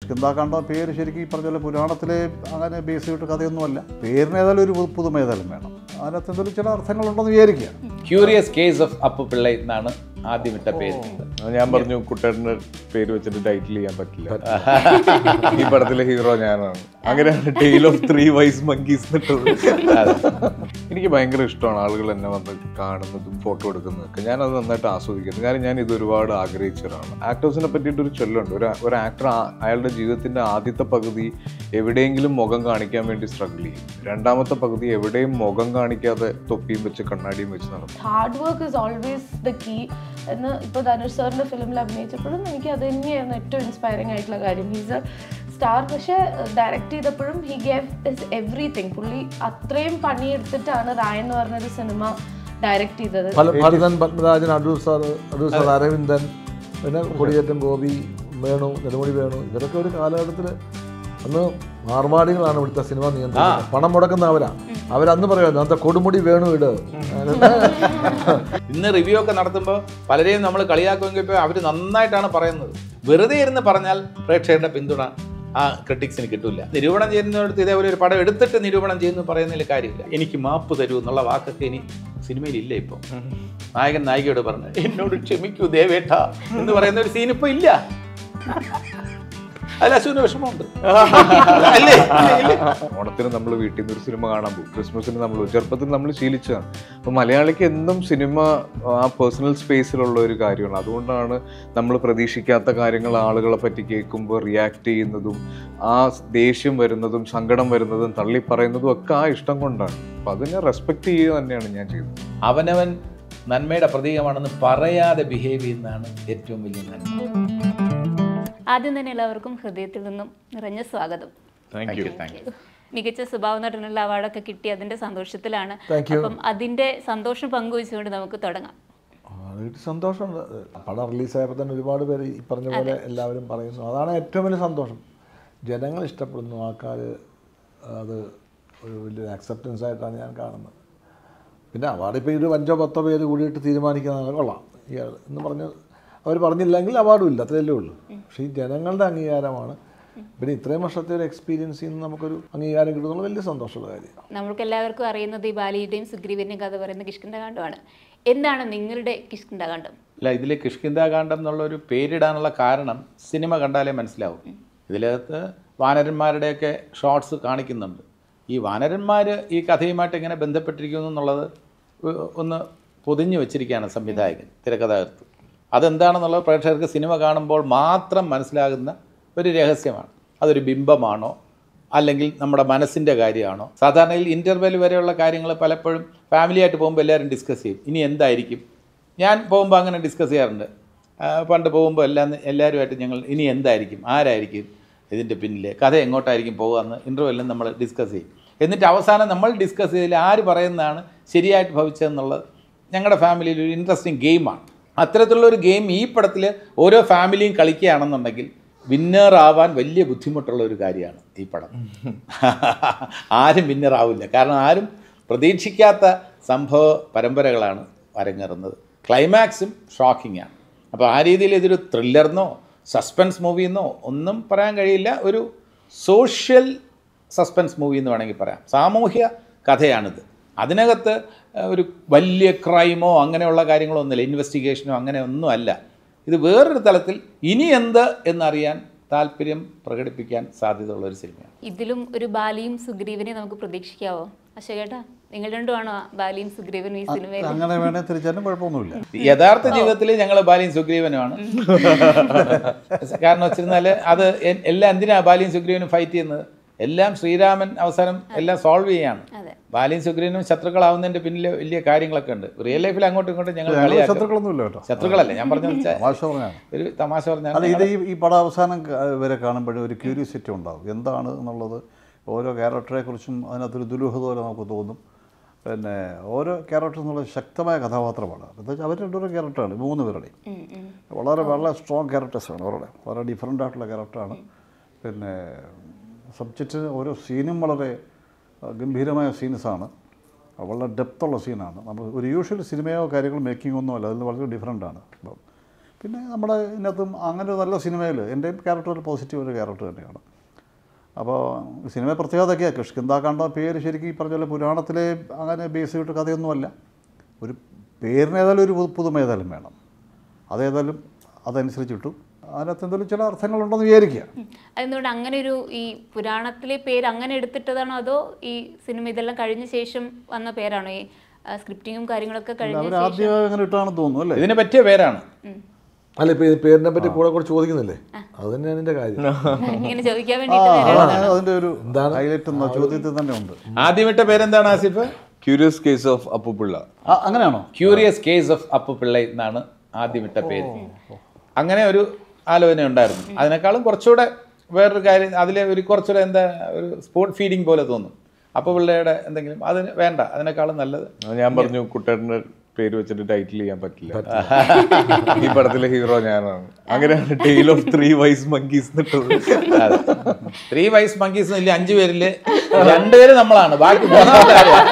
കിഷ്കിന്താകാണ്ട പേര് ശരിക്കും ഈ പറഞ്ഞ പോലെ പുരാണത്തിലെ അങ്ങനെ ബേസ് ചെയ്തിട്ട് കഥയൊന്നുമല്ല പേരിന് ഏതായാലും ഒരു പു- പുതുമ ഏതായാലും വേണം അതിനകത്ത് എന്തെങ്കിലും ചില അർത്ഥങ്ങളുണ്ടെന്ന് വിചാരിക്കുക curious case of Appu Pillai എന്നാണ് ആദ്യം ഇട്ട പേര് അത് ഞാൻ പറഞ്ഞു കുട്ടേട്ടൻ്റെ പേര് വെച്ചിട്ട് ടൈറ്റിൽ ചെയ്യാൻ പറ്റില്ല ഈ പടത്തിലെ ഹീറോ ഞാനാണ് അങ്ങനെയാണ് tale of three wise monkeys എന്നിട്ടത് എനിക്ക് ഭയങ്കര ഇഷ്ടമാണ് ആളുകൾ എന്നെ വന്ന് കാണുന്നതും ഫോട്ടോ എടുക്കുന്നതൊക്കെ ഞാനത് നന്നായിട്ട് ആസ്വദിക്കുന്നു കാരണം ഞാൻ ഇത് ഒരുപാട് ആഗ്രഹിച്ചതാണ് ആക്ടേഴ്സിനെ പറ്റിയിട്ട് ഒരു ചൊല്ലുണ്ട് ഒരു ഒരു ആക്ടർ അയാളുടെ ജീവിതത്തിന്റെ ആദ്യത്തെ പകുതി എവിടെയെങ്കിലും മുഖം കാണിക്കാൻ വേണ്ടി സ്ട്രഗിൾ ചെയ്യും രണ്ടാമത്തെ പകുതി എവിടെയും മുഖം കാണിക്കാതെ തൊപ്പിയും വെച്ച് കണ്ണാടിയും വെച്ച് നടക്കും hard work is always the key എന്ന് ഇപ്പോൾ ധനുഷ് സാറിൻ്റെ ഫിലിമിൽ അഭിനയിച്ചപ്പോഴും എനിക്ക് അത് തന്നെയായിരുന്നു ഏറ്റവും ഇൻസ്പയറിംഗ് ആയിട്ടുള്ള കാര്യം ഹീസ് എ സ്റ്റാർ പക്ഷേ ഡയറക്റ്റ് ചെയ്തപ്പോഴും ഹി ഗേവ് ഇസ് എവറിത്തിങ് പുള്ളി അത്രയും പണിയെടുത്തിട്ടാണ് റായ് എന്ന് പറഞ്ഞൊരു സിനിമ ഡയറക്റ്റ് ചെയ്തത് പല ഭരതൻ പത്മരാജൻ അടൂർ സാർ അടൂർ സാർ അരവിന്ദൻ പിന്നെ കൊടിയേറ്റം ഗോപി വേണു നെടുമുടി വേണു ഇവരൊക്കെ ഒരു കാലഘട്ടത്തിൽ അന്ന് മാർവാടികളാണ് ഇവിടുത്തെ സിനിമ നിയന്ത്രിക്കുന്നത് പണം മുടക്കുന്ന അവരാ അവരന്ന് പറയുമായിരുന്നു അന്നത്തെ കൊടുമുടി വേണു ഇട് ഇന്ന് റിവ്യൂ ഒക്കെ നടത്തുമ്പോൾ പലരെയും നമ്മൾ കളിയാക്കുമെങ്കിൽ അവർ നന്നായിട്ടാണ് പറയുന്നത് വെറുതെ ഇരുന്ന് പറഞ്ഞാൽ പ്രേക്ഷകരുടെ പിന്തുണ ആ ക്രിട്ടിക്സിന് കിട്ടില്ല നിരൂപണം ചെയ്യുന്നിടത്ത് ഇതേപോലെ ഒരു പടം എടുത്തിട്ട് നിരൂപണം ചെയ്യുന്നു പറയുന്നതിൽ കാര്യമില്ല എനിക്ക് മാപ്പ് തരൂ എന്നുള്ള വാക്കൊക്കെ ഇനി സിനിമയിൽ ഇല്ല ഇപ്പോൾ നായകൻ നായികയോട് പറഞ്ഞു എന്നോട് ക്ഷമിക്കൂ ദേവേട്ട എന്ന് പറയുന്ന ഒരു സീൻ ഇപ്പോൾ ഇല്ല അതിൽ അശുവിന് വിഷമമുണ്ട് അല്ലേ ഇല്ലേ? ഓണത്തിന് നമ്മൾ വീട്ടിൽ നിന്ന് ഒരു സിനിമ കാണാൻ പോകും ക്രിസ്മസിന് നമ്മൾ ചെറുപ്പത്തിൽ നമ്മൾ ശീലിച്ചതാണ് അപ്പോൾ മലയാളിക്ക് എന്നും സിനിമ ആ പേഴ്സണൽ സ്പേസിലുള്ള ഒരു കാര്യമാണ് അതുകൊണ്ടാണ് നമ്മൾ പ്രതീക്ഷിക്കാത്ത കാര്യങ്ങൾ ആളുകളെ പറ്റി കേൾക്കുമ്പോൾ റിയാക്ട് ചെയ്യുന്നതും ആ ദേഷ്യം വരുന്നതും സങ്കടം വരുന്നതും തള്ളി പറയുന്നതും ഒക്കെ ആ ഇഷ്ടം കൊണ്ടാണ് അപ്പോൾ അതിനെ റെസ്പെക്ട് ചെയ്യുക തന്നെയാണ് ഞാൻ ചെയ്തത് അവനവൻ നന്മയുടെ പ്രതീകമാണെന്ന് പറയാതെ ബിഹേവ് ചെയ്യുന്നതാണ് ഏറ്റവും വലിയ നന്മ ആദ്യം തന്നെ എല്ലാവർക്കും ഹൃദയത്തിൽ നിന്നും നിറഞ്ഞ സ്വാഗതം താങ്ക് യു താങ്ക് യു മികച്ച സ്വഭാവ നടനുള്ള അവാർഡൊക്കെ കിട്ടി അതിന്റെ സന്തോഷത്തിലാണ് Thank you. അപ്പം അതിന്റെ സന്തോഷം പങ്കുവെച്ചുകൊണ്ട് നമുക്ക് തുടങ്ങാം വീട്ടിൽ സന്തോഷമുണ്ട് പടം റിലീസായപ്പോൾ തന്നെ ഒരുപാട് പേര് ഈ പറഞ്ഞ പോലെ എല്ലാവരും പറയുന്നു അതാണ് ഏറ്റവും വലിയ സന്തോഷം ജനങ്ങൾ ഇഷ്ടപ്പെടുന്നു ആൾക്കാർ അത് ഒരു വലിയൊരു അക്സെപ്റ്റൻസ് ആയിട്ടാണ് ഞാൻ കാണുന്നത് പിന്നെ അവാർഡ് ഇപ്പോൾ ഒരു അഞ്ചോ പത്തോ പേര് കൂടിയിട്ട് തീരുമാനിക്കുന്നത് കൊള്ളാം ഇയാൾ എന്ന് പറഞ്ഞ് അവർ പറഞ്ഞില്ലെങ്കിൽ അവാർഡും ഇല്ല അത്രയല്ലേ ഉള്ളൂ പക്ഷേ ഈ ജനങ്ങളുടെ അംഗീകാരമാണ് പിന്നെ ഇത്രയും വർഷത്തെ ഒരു എക്സ്പീരിയൻസിൽ നിന്ന് നമുക്കൊരു അംഗീകാരം കിട്ടുന്നത് വലിയ സന്തോഷമുള്ള കാര്യമാണ് നമ്മൾക്ക് എല്ലാവർക്കും അറിയുന്നത് ഈ ബാലിയുടെയും സുഗ്രീവന്റെയും കഥ പറയുന്ന കിഷ്കിന്ദകാണ്ഡമാണ് എന്താണ് നിങ്ങളുടെ കിഷ്കിന്ദകാണ്ഡം അല്ല ഇതിൽ കിഷ്കിന്താകാന്ഡം എന്നുള്ള ഒരു പേരിടാനുള്ള കാരണം സിനിമ കണ്ടാലേ മനസ്സിലാവും ഇതിനകത്ത് വാനരന്മാരുടെയൊക്കെ ഷോർട്സ് കാണിക്കുന്നുണ്ട് ഈ വാനരന്മാർ ഈ കഥയുമായിട്ട് എങ്ങനെ ബന്ധപ്പെട്ടിരിക്കുന്നു എന്നുള്ളത് ഒ- ഒന്ന് പൊതിഞ്ഞു വെച്ചിരിക്കുകയാണ് സംവിധായകൻ തിരക്കഥാകൃത്ത് അതെന്താണെന്നുള്ളത് പ്രേക്ഷകർക്ക് സിനിമ കാണുമ്പോൾ മാത്രം മനസ്സിലാകുന്ന ഒരു രഹസ്യമാണ് അതൊരു ബിംബമാണോ അല്ലെങ്കിൽ നമ്മുടെ മനസ്സിൻ്റെ കാര്യമാണോ സാധാരണയിൽ ഇൻ്റർവെൽ വരെയുള്ള കാര്യങ്ങൾ പലപ്പോഴും ഫാമിലിയായിട്ട് പോകുമ്പോൾ എല്ലാവരും ഡിസ്കസ് ചെയ്യും ഇനി എന്തായിരിക്കും ഞാൻ പോകുമ്പോൾ അങ്ങനെ ഡിസ്കസ് ചെയ്യാറുണ്ട് ആ, പണ്ട് പോകുമ്പോൾ എല്ലാം എല്ലാവരുമായിട്ട് ഞങ്ങൾ ഇനി എന്തായിരിക്കും ആരായിരിക്കും ഇതിൻ്റെ പിന്നിൽ കഥ എങ്ങോട്ടായിരിക്കും പോകുകയെന്ന് ഇൻ്റർവെല്ലിൽ നമ്മൾ ഡിസ്കസ് ചെയ്യും എന്നിട്ട് അവസാനം നമ്മൾ ഡിസ്കസ് ചെയ്തതിൽ ആര് പറയുന്നതാണ് ശരിയായിട്ട് ഭവിച്ചതെന്നുള്ളത് ഞങ്ങളുടെ ഫാമിലിയിൽ ഒരു ഇൻട്രസ്റ്റിംഗ് ഗെയിമാണ് അത്തരത്തിലുള്ള ഒരു ഗെയിം ഈ പടത്തിൽ ഓരോ ഫാമിലിയും കളിക്കുകയാണെന്നുണ്ടെങ്കിൽ വിന്നർ ആവാൻ വലിയ ബുദ്ധിമുട്ടുള്ള ഒരു കാര്യമാണ് ഈ പടം ആരും വിന്നർ ആവില്ല കാരണം ആരും പ്രതീക്ഷിക്കാത്ത സംഭവ പരമ്പരകളാണ് അരങ്ങേറുന്നത് ക്ലൈമാക്സും ഷോക്കിംഗ് ആണ് അപ്പോൾ ആ രീതിയിൽ ഇതൊരു ത്രില്ലർന്നോ സസ്പെൻസ് മൂവിന്നോ ഒന്നും പറയാൻ കഴിയില്ല ഒരു സോഷ്യൽ സസ്പെൻസ് മൂവി എന്ന് വേണമെങ്കിൽ പറയാം സാമൂഹ്യ കഥയാണിത് അതിനകത്ത് ഏഹ്, ഒരു വലിയ ക്രൈമോ അങ്ങനെയുള്ള കാര്യങ്ങളോ ഒന്നുമില്ല ഇൻവെസ്റ്റിഗേഷനോ അങ്ങനെ ഒന്നും അല്ല ഇത് വേറൊരു തലത്തിൽ ഇനി എന്ത് എന്നറിയാൻ താല്പര്യം പ്രകടിപ്പിക്കാൻ സാധ്യതയുള്ള ഒരു സിനിമയാണ് ഇതിലും ഒരു ബാലിയും സുഗ്രീവനെയും നമുക്ക് പ്രതീക്ഷിക്കാവോ അശോകേട്ടാ നിങ്ങൾ രണ്ടുമാണോ ബാലിയും സുഗ്രീവനും ഈ സിനിമയിൽ അങ്ങനെ വേണേൽ തിരിച്ചാലും കുഴപ്പമൊന്നുമില്ല യഥാർത്ഥ ജീവിതത്തിൽ ഞങ്ങൾ ബാലിയും സുഗ്രീവനുമാണ് കാരണം വെച്ചിരുന്നാൽ അത് എ- എല്ലാം എന്തിനാ ബാലിയും സുഗ്രീവനും ഫൈറ്റ് ചെയ്യുന്നത് എല്ലാം ശ്രീരാമൻ അവസാനം എല്ലാം സോൾവ് ചെയ്യാണ് അതെ. ബാലിയും സുഗ്രീവനും ശത്രുക്കളാവുന്നതിന്റെ പിന്നിൽ വലിയ കാര്യങ്ങളൊക്കെ ഉണ്ട് റിയൽ ലൈഫിൽ അങ്ങോട്ടും ഇങ്ങോട്ടും ഞങ്ങൾ ഞങ്ങൾ കളിയാക്കും ശത്രുക്കളൊന്നുമില്ല കേട്ടോ ശത്രുക്കളല്ലേ ഞാൻ പറഞ്ഞു വെച്ചാൽ തമാശ പറഞ്ഞാണ് ഒരു തമാശ അല്ല പറഞ്ഞാൽ ഇത് ഈ ഈ പടം അവസാനം ക- വരെ കാണുമ്പോഴും ഒരു ക്യൂരിയോസിറ്റി ഉണ്ടാവും എന്താണ് എന്നുള്ളത് ഓരോ ക്യാരക്ടറെ കുറിച്ചും അതിനകത്തൊരു ദുരൂഹത പോലെ നമുക്ക് തോന്നും പിന്നെ ഓരോ ക്യാരക്ടർ എന്നുള്ള ശക്തമായ കഥാപാത്രമാണ് എന്താ വെച്ചാൽ അവർ രണ്ടുപേരും ക്യാരക്ടറാണ് മൂന്ന് പേരുടെയും വളരെ വളരെ സ്ട്രോങ് ക്യാരക്ടേഴ്സാണ് അവരുടെ വളരെ ഡിഫറെൻ്റ് ആയിട്ടുള്ള ക്യാരക്ടറാണ് പിന്നെ സബ്ജക്റ്റ് ഓരോ സീനും വളരെ ആ, ഗംഭീരമായ സീൻസാണ് വളരെ ഡെപ്തുള്ള സീനാണ് നമ്മൾ ഒരു യൂഷ്വൽ സിനിമയോ കാര്യങ്ങളോ മേക്കിംഗ് ഒന്നും അല്ല അതിൽ വളരെ ഡിഫറെൻ്റ് ആണ് അപ്പം പിന്നെ നമ്മുടെ ഇതിനകത്തും അങ്ങനെ ഒരു നല്ല സിനിമയിൽ എൻ്റെ ക്യാരക്ടർ ഒരു പോസിറ്റീവ് ഒരു ക്യാരക്ടർ തന്നെയാണ് അപ്പോൾ സിനിമ പ്രത്യേകതയൊക്കെയാണ് കിഷ്കിന്താക്കാണ്ട പേര് ശരിക്കും ഈ പറഞ്ഞ പോലെ പുരാണത്തിലെ അങ്ങനെ ബേസ് ചെയ്തിട്ട് കഥയൊന്നുമല്ല ഒരു പേരിന് ഏതായാലും ഒരു പു- പുതുമ ഏതായാലും വേണം അതേതായാലും അതനുസരിച്ചിട്ടു അതിനകത്ത് എന്തെങ്കിലും ചില അർത്ഥങ്ങളുണ്ടെന്ന് വിചാരിക്കുക അതെന്തുകൊണ്ട് അങ്ങനെ ഒരു ഈ പുരാണത്തിലെ പേര് അങ്ങനെ എടുത്തിട്ടതാണോ അതോ ഈ സിനിമ ഇതെല്ലാം കഴിഞ്ഞ ശേഷം വന്ന പേരാണോ ഈ സ്ക്രിപ്റ്റിങ്ങും കാര്യങ്ങളൊക്കെ കഴിഞ്ഞ അവർ ശേഷം ആദ്യം അങ്ങനെ ഇട്ടാണെന്ന് തോന്നുന്നു അല്ലേ ഇതിന് പറ്റിയ പേരാണ് അല്ല ഇപ്പൊ ഈ പേരിനെ പറ്റി കൂടെ കൂടെ ചോദിക്കുന്നില്ലേ അത് തന്നെയാണ് എൻ്റെ കാര്യം ഇങ്ങനെ ചോദിക്കാൻ ആ വേണ്ടിയിട്ട് അതാണ് അതിൻ്റെ ഒരു ഹൈലൈറ്റ് എന്ന ചോദ്യത്തിൽ തന്നെ ഉണ്ട് ആദ്യമിട്ട പേരെന്താണ് Asif curious case of Appu Pillai ആ അങ്ങനെയാണോ curious case of Appu Pillai എന്നാണ് ആദ്യമിട്ട പേര് അങ്ങനെ ഒരു ആലോചന ഉണ്ടായിരുന്നു അതിനേക്കാളും കുറച്ചുകൂടെ വേറൊരു കാര്യം അതിലെ ഒരു കുറച്ചുകൂടെ എന്താ ഒരു സ്പോട്ട് ഫീഡിങ് പോലെ തോന്നും അപ്പു പിള്ളയുടെ എന്തെങ്കിലും അതിന് വേണ്ട അതിനേക്കാളും നല്ലത് ഞാൻ പറഞ്ഞു കുട്ടേട്ടന്റെ പേര് വെച്ചിട്ട് ടൈറ്റിൽ ചെയ്യാൻ പറ്റില്ല ഈ പടത്തിലെ ഹീറോ ഞാനാണ് അങ്ങനെയാണ് tale of three wise monkeys എന്നിട്ടത് ത്രീ വൈസ് മങ്കീസ് ഇല്ല അഞ്ചു പേരില് രണ്ടുപേര് നമ്മളാണ് ബാക്കി മൂന്നാമത്തെ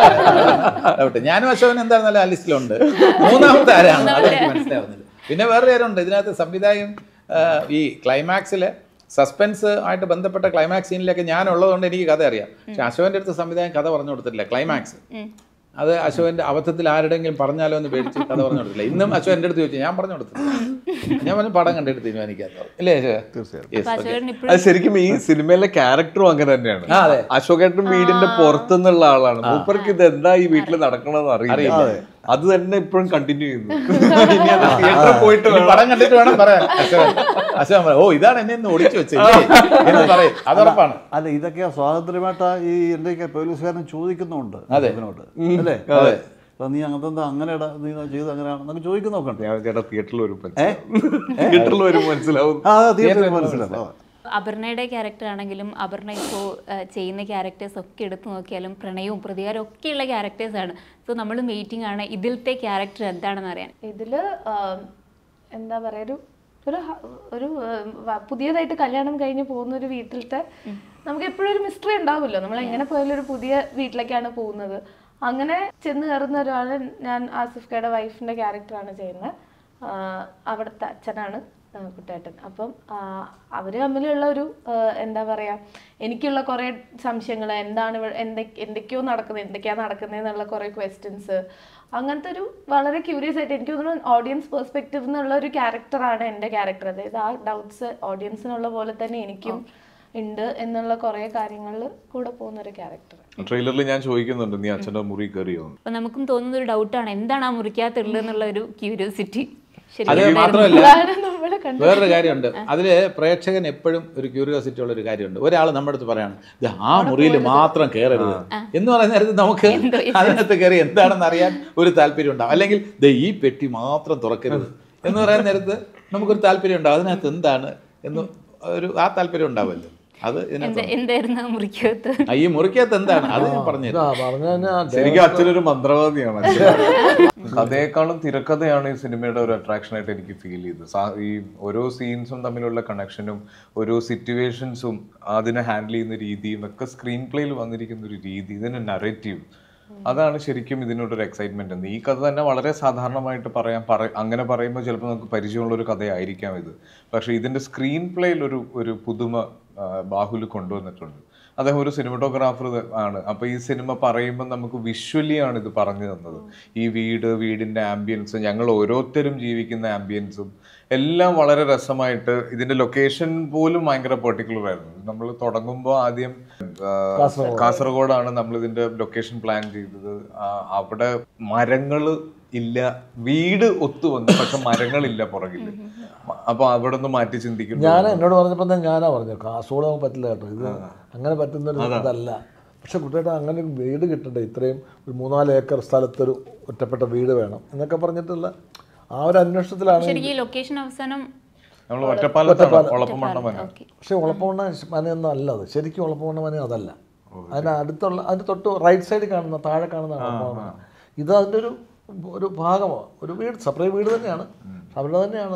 ആരാണ് ഡൗട്ട് ഞാനും അശോകൻ എന്തായിരുന്നാലും ആ ലിസ്റ്റിലുണ്ട് മൂന്നാമത്തെ ആരാണ് അതെനിക്ക് മനസ്സിലാവുന്നില്ല പിന്നെ വേറെ പേരുണ്ട് ഇതിനകത്ത് സംവിധായകൻ ആ, ഈ ക്ലൈമാക്സില് സസ്പെൻസ് ആയിട്ട് ബന്ധപ്പെട്ട ക്ലൈമാക്സ് സീനിലൊക്കെ ഞാൻ ഉള്ളതുകൊണ്ട് എനിക്ക് കഥ അറിയാം പക്ഷെ അശോകന്റെ അടുത്ത് സംവിധായകൻ കഥ പറഞ്ഞു കൊടുത്തിട്ടില്ല ക്ലൈമാക്സ് അത് അശോകന്റെ അബദ്ധത്തിൽ ആരുടെങ്കിലും പറഞ്ഞാലോ എന്ന് പേടിച്ച് കഥ പറഞ്ഞു കൊടുത്തില്ല ഇന്നും അശോകൻ എൻ്റെ അടുത്ത് ചോദിച്ചു ഞാൻ പറഞ്ഞു കൊടുത്തില്ല ഞാൻ പറഞ്ഞു പടം കണ്ടിട്ട് തീരുമാനിക്കാത്തോ ഇല്ലേ അശോകൻ? Yes, അപ്പൊ okay. അശോകൻ ഇപ്പോഴും അത് ശരിക്കും ഈ സിനിമയിലെ ക്യാരക്ടറും അങ്ങനെ തന്നെയാണ് ആ, അതെ. അശോകേട്ടൻ വീടിന്റെ പുറത്തുനിന്നുള്ള ആളാണ് മൂപ്പർക്ക് ഇത് എന്താ ഈ വീട്ടിൽ നടക്കണമെന്ന് അറിയില്ല അത് തന്നെ ഇപ്പോഴും കണ്ടിന്യൂ ചെയ്യുന്നു ഇനി അത് തിയേറ്ററിൽ പോയിട്ട് ഇനി പടം കണ്ടിട്ട് വേണം പറയാൻ അശോകൻ അശോകൻ പറയും, ഓ ഇതാണ് എന്നെ ഇന്ന് ഒളിച്ചു വെച്ചത് എന്ന് പറയും അതുറപ്പാണ് അല്ല ഇതൊക്കെ സ്വാതന്ത്ര്യമായിട്ട് ഈ എൻ്റെ പോലീസുകാരൻ ചോദിക്കുന്നുണ്ട് അതെ. ഇതിനോട് അല്ലേ അപ്പൊ നീ അങ്ങനത്തെ അങ്ങനെ നീ ചെയ്ത് അങ്ങനെയാണെന്നൊക്കെ ചോദിക്കുന്നൊക്കെ ഉണ്ട് ഞാൻ ചേട്ടാ തിയേറ്ററിൽ വരും തിയേറ്ററിൽ വരും മനസ്സിലാവും ആ തിയേറ്ററിൽ മനസ്സിലാവും ആ. അപർണയുടെ ക്യാരക്ടർ ആണെങ്കിലും അപർണ ഇപ്പോൾ ചെയ്യുന്ന ക്യാരക്ടേഴ്സ് ഒക്കെ എടുത്തു നോക്കിയാലും പ്രണയവും പ്രതികാരവും ഒക്കെയുള്ള ക്യാരക്ടേഴ്സാണ് സോ നമ്മൾ വെയിറ്റിംഗ് ആണ് ഇതിലത്തെ ക്യാരക്ടർ എന്താണെന്ന് അറിയാൻ ഇതില് ആം, എന്താ പറയാ ഒരു ഒരു ഹ- ഒരു ഉം, വ- പുതിയതായിട്ട് കല്യാണം കഴിഞ്ഞ് പോകുന്ന ഒരു വീട്ടിലത്തെ നമുക്ക് എപ്പോഴും ഒരു മിസ്റ്ററി ഉണ്ടാവുമല്ലോ നമ്മൾ എങ്ങനെ പോയാലും ഒരു പുതിയ വീട്ടിലേക്കാണ് പോകുന്നത് അങ്ങനെ ചെന്ന് കയറുന്ന ഒരാളെ ഞാൻ ആസിഫ് കയുടെ വൈഫിന്റെ ക്യാരക്ടറാണ് ചെയ്യുന്നത് ആ, അവിടുത്തെ അച്ഛനാണ് ആ, കുട്ടേട്ടൻ അപ്പം ആ, അവര് തമ്മിലുള്ള ഒരു ആ, എന്താ പറയാ എനിക്കുള്ള കുറെ സംശയങ്ങൾ എന്താണ് ഇവ- എന്തൊ- എന്തൊക്കെയോ നടക്കുന്നത് എന്തൊക്കെയാ നടക്കുന്നത് എന്നുള്ള കുറെ ക്വസ്റ്റ്യൻസ് അങ്ങനത്തെ ഒരു വളരെ ക്യൂരിയസ് ആയിട്ട് എനിക്ക് തോന്നുന്നു ഓഡിയൻസ് പെർസ്പെക്റ്റീവ് എന്നുള്ള ഒരു ക്യാരക്ടറാണ് എൻ്റെ ക്യാരക്ടർ അതായത് ആ ഡൗട്ട്സ് ഓഡിയൻസിനുള്ള പോലെ തന്നെ എനിക്കും ഉണ്ട് എന്നുള്ള കുറെ കാര്യങ്ങളിൽ കൂടെ പോകുന്ന ഒരു ക്യാരക്ടർ ട്രെയിലറിൽ ഞാൻ ചോദിക്കുന്നുണ്ട് നീ അച്ഛൻ്റെ മുറി കയറിയോ എന്ന്. അപ്പോൾ നമുക്കും തോന്നുന്ന ഒരു ഡൗട്ടാണ് എന്താണ് ആ മുറിക്കകത്തുള്ളത് എന്നുള്ള ഒരു ക്യൂരിയോസിറ്റി ശരി അത് മാത്രമല്ല നമ്മളെ കണ്ടു വേറൊരു കാര്യമുണ്ട് അതില് പ്രേക്ഷകൻ എപ്പോഴും ഒരു ക്യൂരിയോസിറ്റി ഉള്ള ഒരു കാര്യമുണ്ട് ഒരാൾ നമ്മുടെ അടുത്ത് പറയാണ് "ദേ, ആ മുറിയിൽ മാത്രം കയറരുത് എന്ന് പറയുന്ന നേരത്ത് നമുക്ക് അതിനകത്ത് കയറി എന്താണെന്ന് അറിയാൻ ഒരു താല്പര്യം ഉണ്ടാവും അല്ലെങ്കിൽ ദേ ഈ പെട്ടി മാത്രം തുറക്കരുത് എന്ന് പറയുന്ന നേരത്ത് നമുക്കൊരു താല്പര്യം ഉണ്ടാവും അതിനകത്ത് എന്താണ് എന്ന് ഒരു ആ താല്പര്യം ഉണ്ടാവുമല്ലോ അത് ഇതിനകത്ത് എന്ത് എന്തായിരുന്നു ആ മുറിക്കകത്ത് ആ, ഈ മുറിക്കകത്ത് എന്താണ് അത് ഞാൻ പറഞ്ഞു ആ പറഞ്ഞു തന്നെ ശരിക്കും അച്ഛനൊരു മന്ത്രവാദിയാണ് അച്ഛൻ. കഥയെക്കാളും തിരക്കഥയാണ് ഈ സിനിമയുടെ ഒരു അട്രാക്ഷൻ ആയിട്ട് എനിക്ക് ഫീൽ ചെയ്തത് സാ- ഈ ഓരോ സീൻസും തമ്മിലുള്ള കണക്ഷനും ഓരോ സിറ്റുവേഷൻസും അതിനെ ഹാൻഡിൽ ചെയ്യുന്ന രീതിയും ഒക്കെ സ്ക്രീൻ പ്ലേയിൽ വന്നിരിക്കുന്ന ഒരു രീതി ഇതിന്റെ നറേറ്റീവ് അതാണ് ശരിക്കും ഇതിനോടൊരു എക്സൈറ്റ്മെന്റ് എന്ന് ഈ കഥ തന്നെ വളരെ സാധാരണമായിട്ട് പറയാൻ പറ അങ്ങനെ പറയുമ്പോൾ ചിലപ്പോൾ നമുക്ക് പരിചയമുള്ള ഒരു കഥയായിരിക്കാം ഇത് പക്ഷേ ഇതിന്റെ സ്ക്രീൻ പ്ലേയിൽ ഒരു ഒരു പുതുമ ആ, ബാഹുല് കൊണ്ടുവന്നിട്ടുണ്ട് അദ്ദേഹം ഒരു സിനിമറ്റോഗ്രാഫർ ആണ് അപ്പൊ ഈ സിനിമ പറയുമ്പോൾ നമുക്ക് വിഷ്വലി ആണ് ഇത് പറഞ്ഞു തന്നത് ഈ വീട് വീടിന്റെ ആംബിയൻസ് ഞങ്ങൾ ഓരോരുത്തരും ജീവിക്കുന്ന ആംബിയൻസും എല്ലാം വളരെ രസമായിട്ട് ഇതിന്റെ ലൊക്കേഷൻ പോലും ഭയങ്കര പെർട്ടിക്കുലർ ആയിരുന്നു നമ്മൾ തുടങ്ങുമ്പോൾ ആദ്യം ആ, കാസർഗോഡാണ് നമ്മൾ ഇതിന്റെ ലൊക്കേഷൻ പ്ലാൻ ചെയ്തത് ആ, അവിടെ മരങ്ങള് ഇല്ല വീട് ഒത്തു വന്നു പക്ഷെ മരങ്ങളില്ല പുറകില് അപ്പൊ അവിടെ നിന്ന് മാറ്റി ചിന്തിക്കുന്നു ഞാൻ എന്നോട് പറഞ്ഞപ്പോൾ തന്നെ ഞാനാ പറഞ്ഞു കാസർഗോഡ് നമുക്ക് പറ്റില്ല കേട്ടോ ഇത് അങ്ങനെ പറ്റുന്ന ഒരു ഇതല്ല പക്ഷെ കുട്ടിയുടെ അങ്ങനെ ഒരു വീട് കിട്ടണ്ടേ ഇത്രയും ഒരു മൂന്നാല് ഏക്കർ സ്ഥലത്തൊരു ഒറ്റപ്പെട്ട വീട് വേണം എന്നൊക്കെ പറഞ്ഞിട്ടുള്ള ആ ഒരു അന്വേഷണത്തിലാണ് ശരിക്കും ഈ ലൊക്കേഷൻ അവസാനം നമ്മൾ ഒറ്റപ്പാലത്താണ് ഒളപ്പമണ്ണ മന ഓക്കെ പക്ഷെ ഉളപ്പമണ്ണ മനയൊന്നും അല്ല അത് ശരിക്കും ഉളപ്പമണ്ണ മന അതല്ല അതിന് അടുത്തുള്ള അതിന് തൊട്ട് റൈറ്റ് സൈഡിൽ കാണുന്ന താഴെ കാണുന്ന ഉളപ്പമണ്ണ മന. ഇത് അതിൻ്റെ ഒരു ഒരു ഭാഗമാണ് ഒരു വീട് സെപ്പറേറ്റ് വീട് തന്നെയാണ് അവിടെ തന്നെയാണത്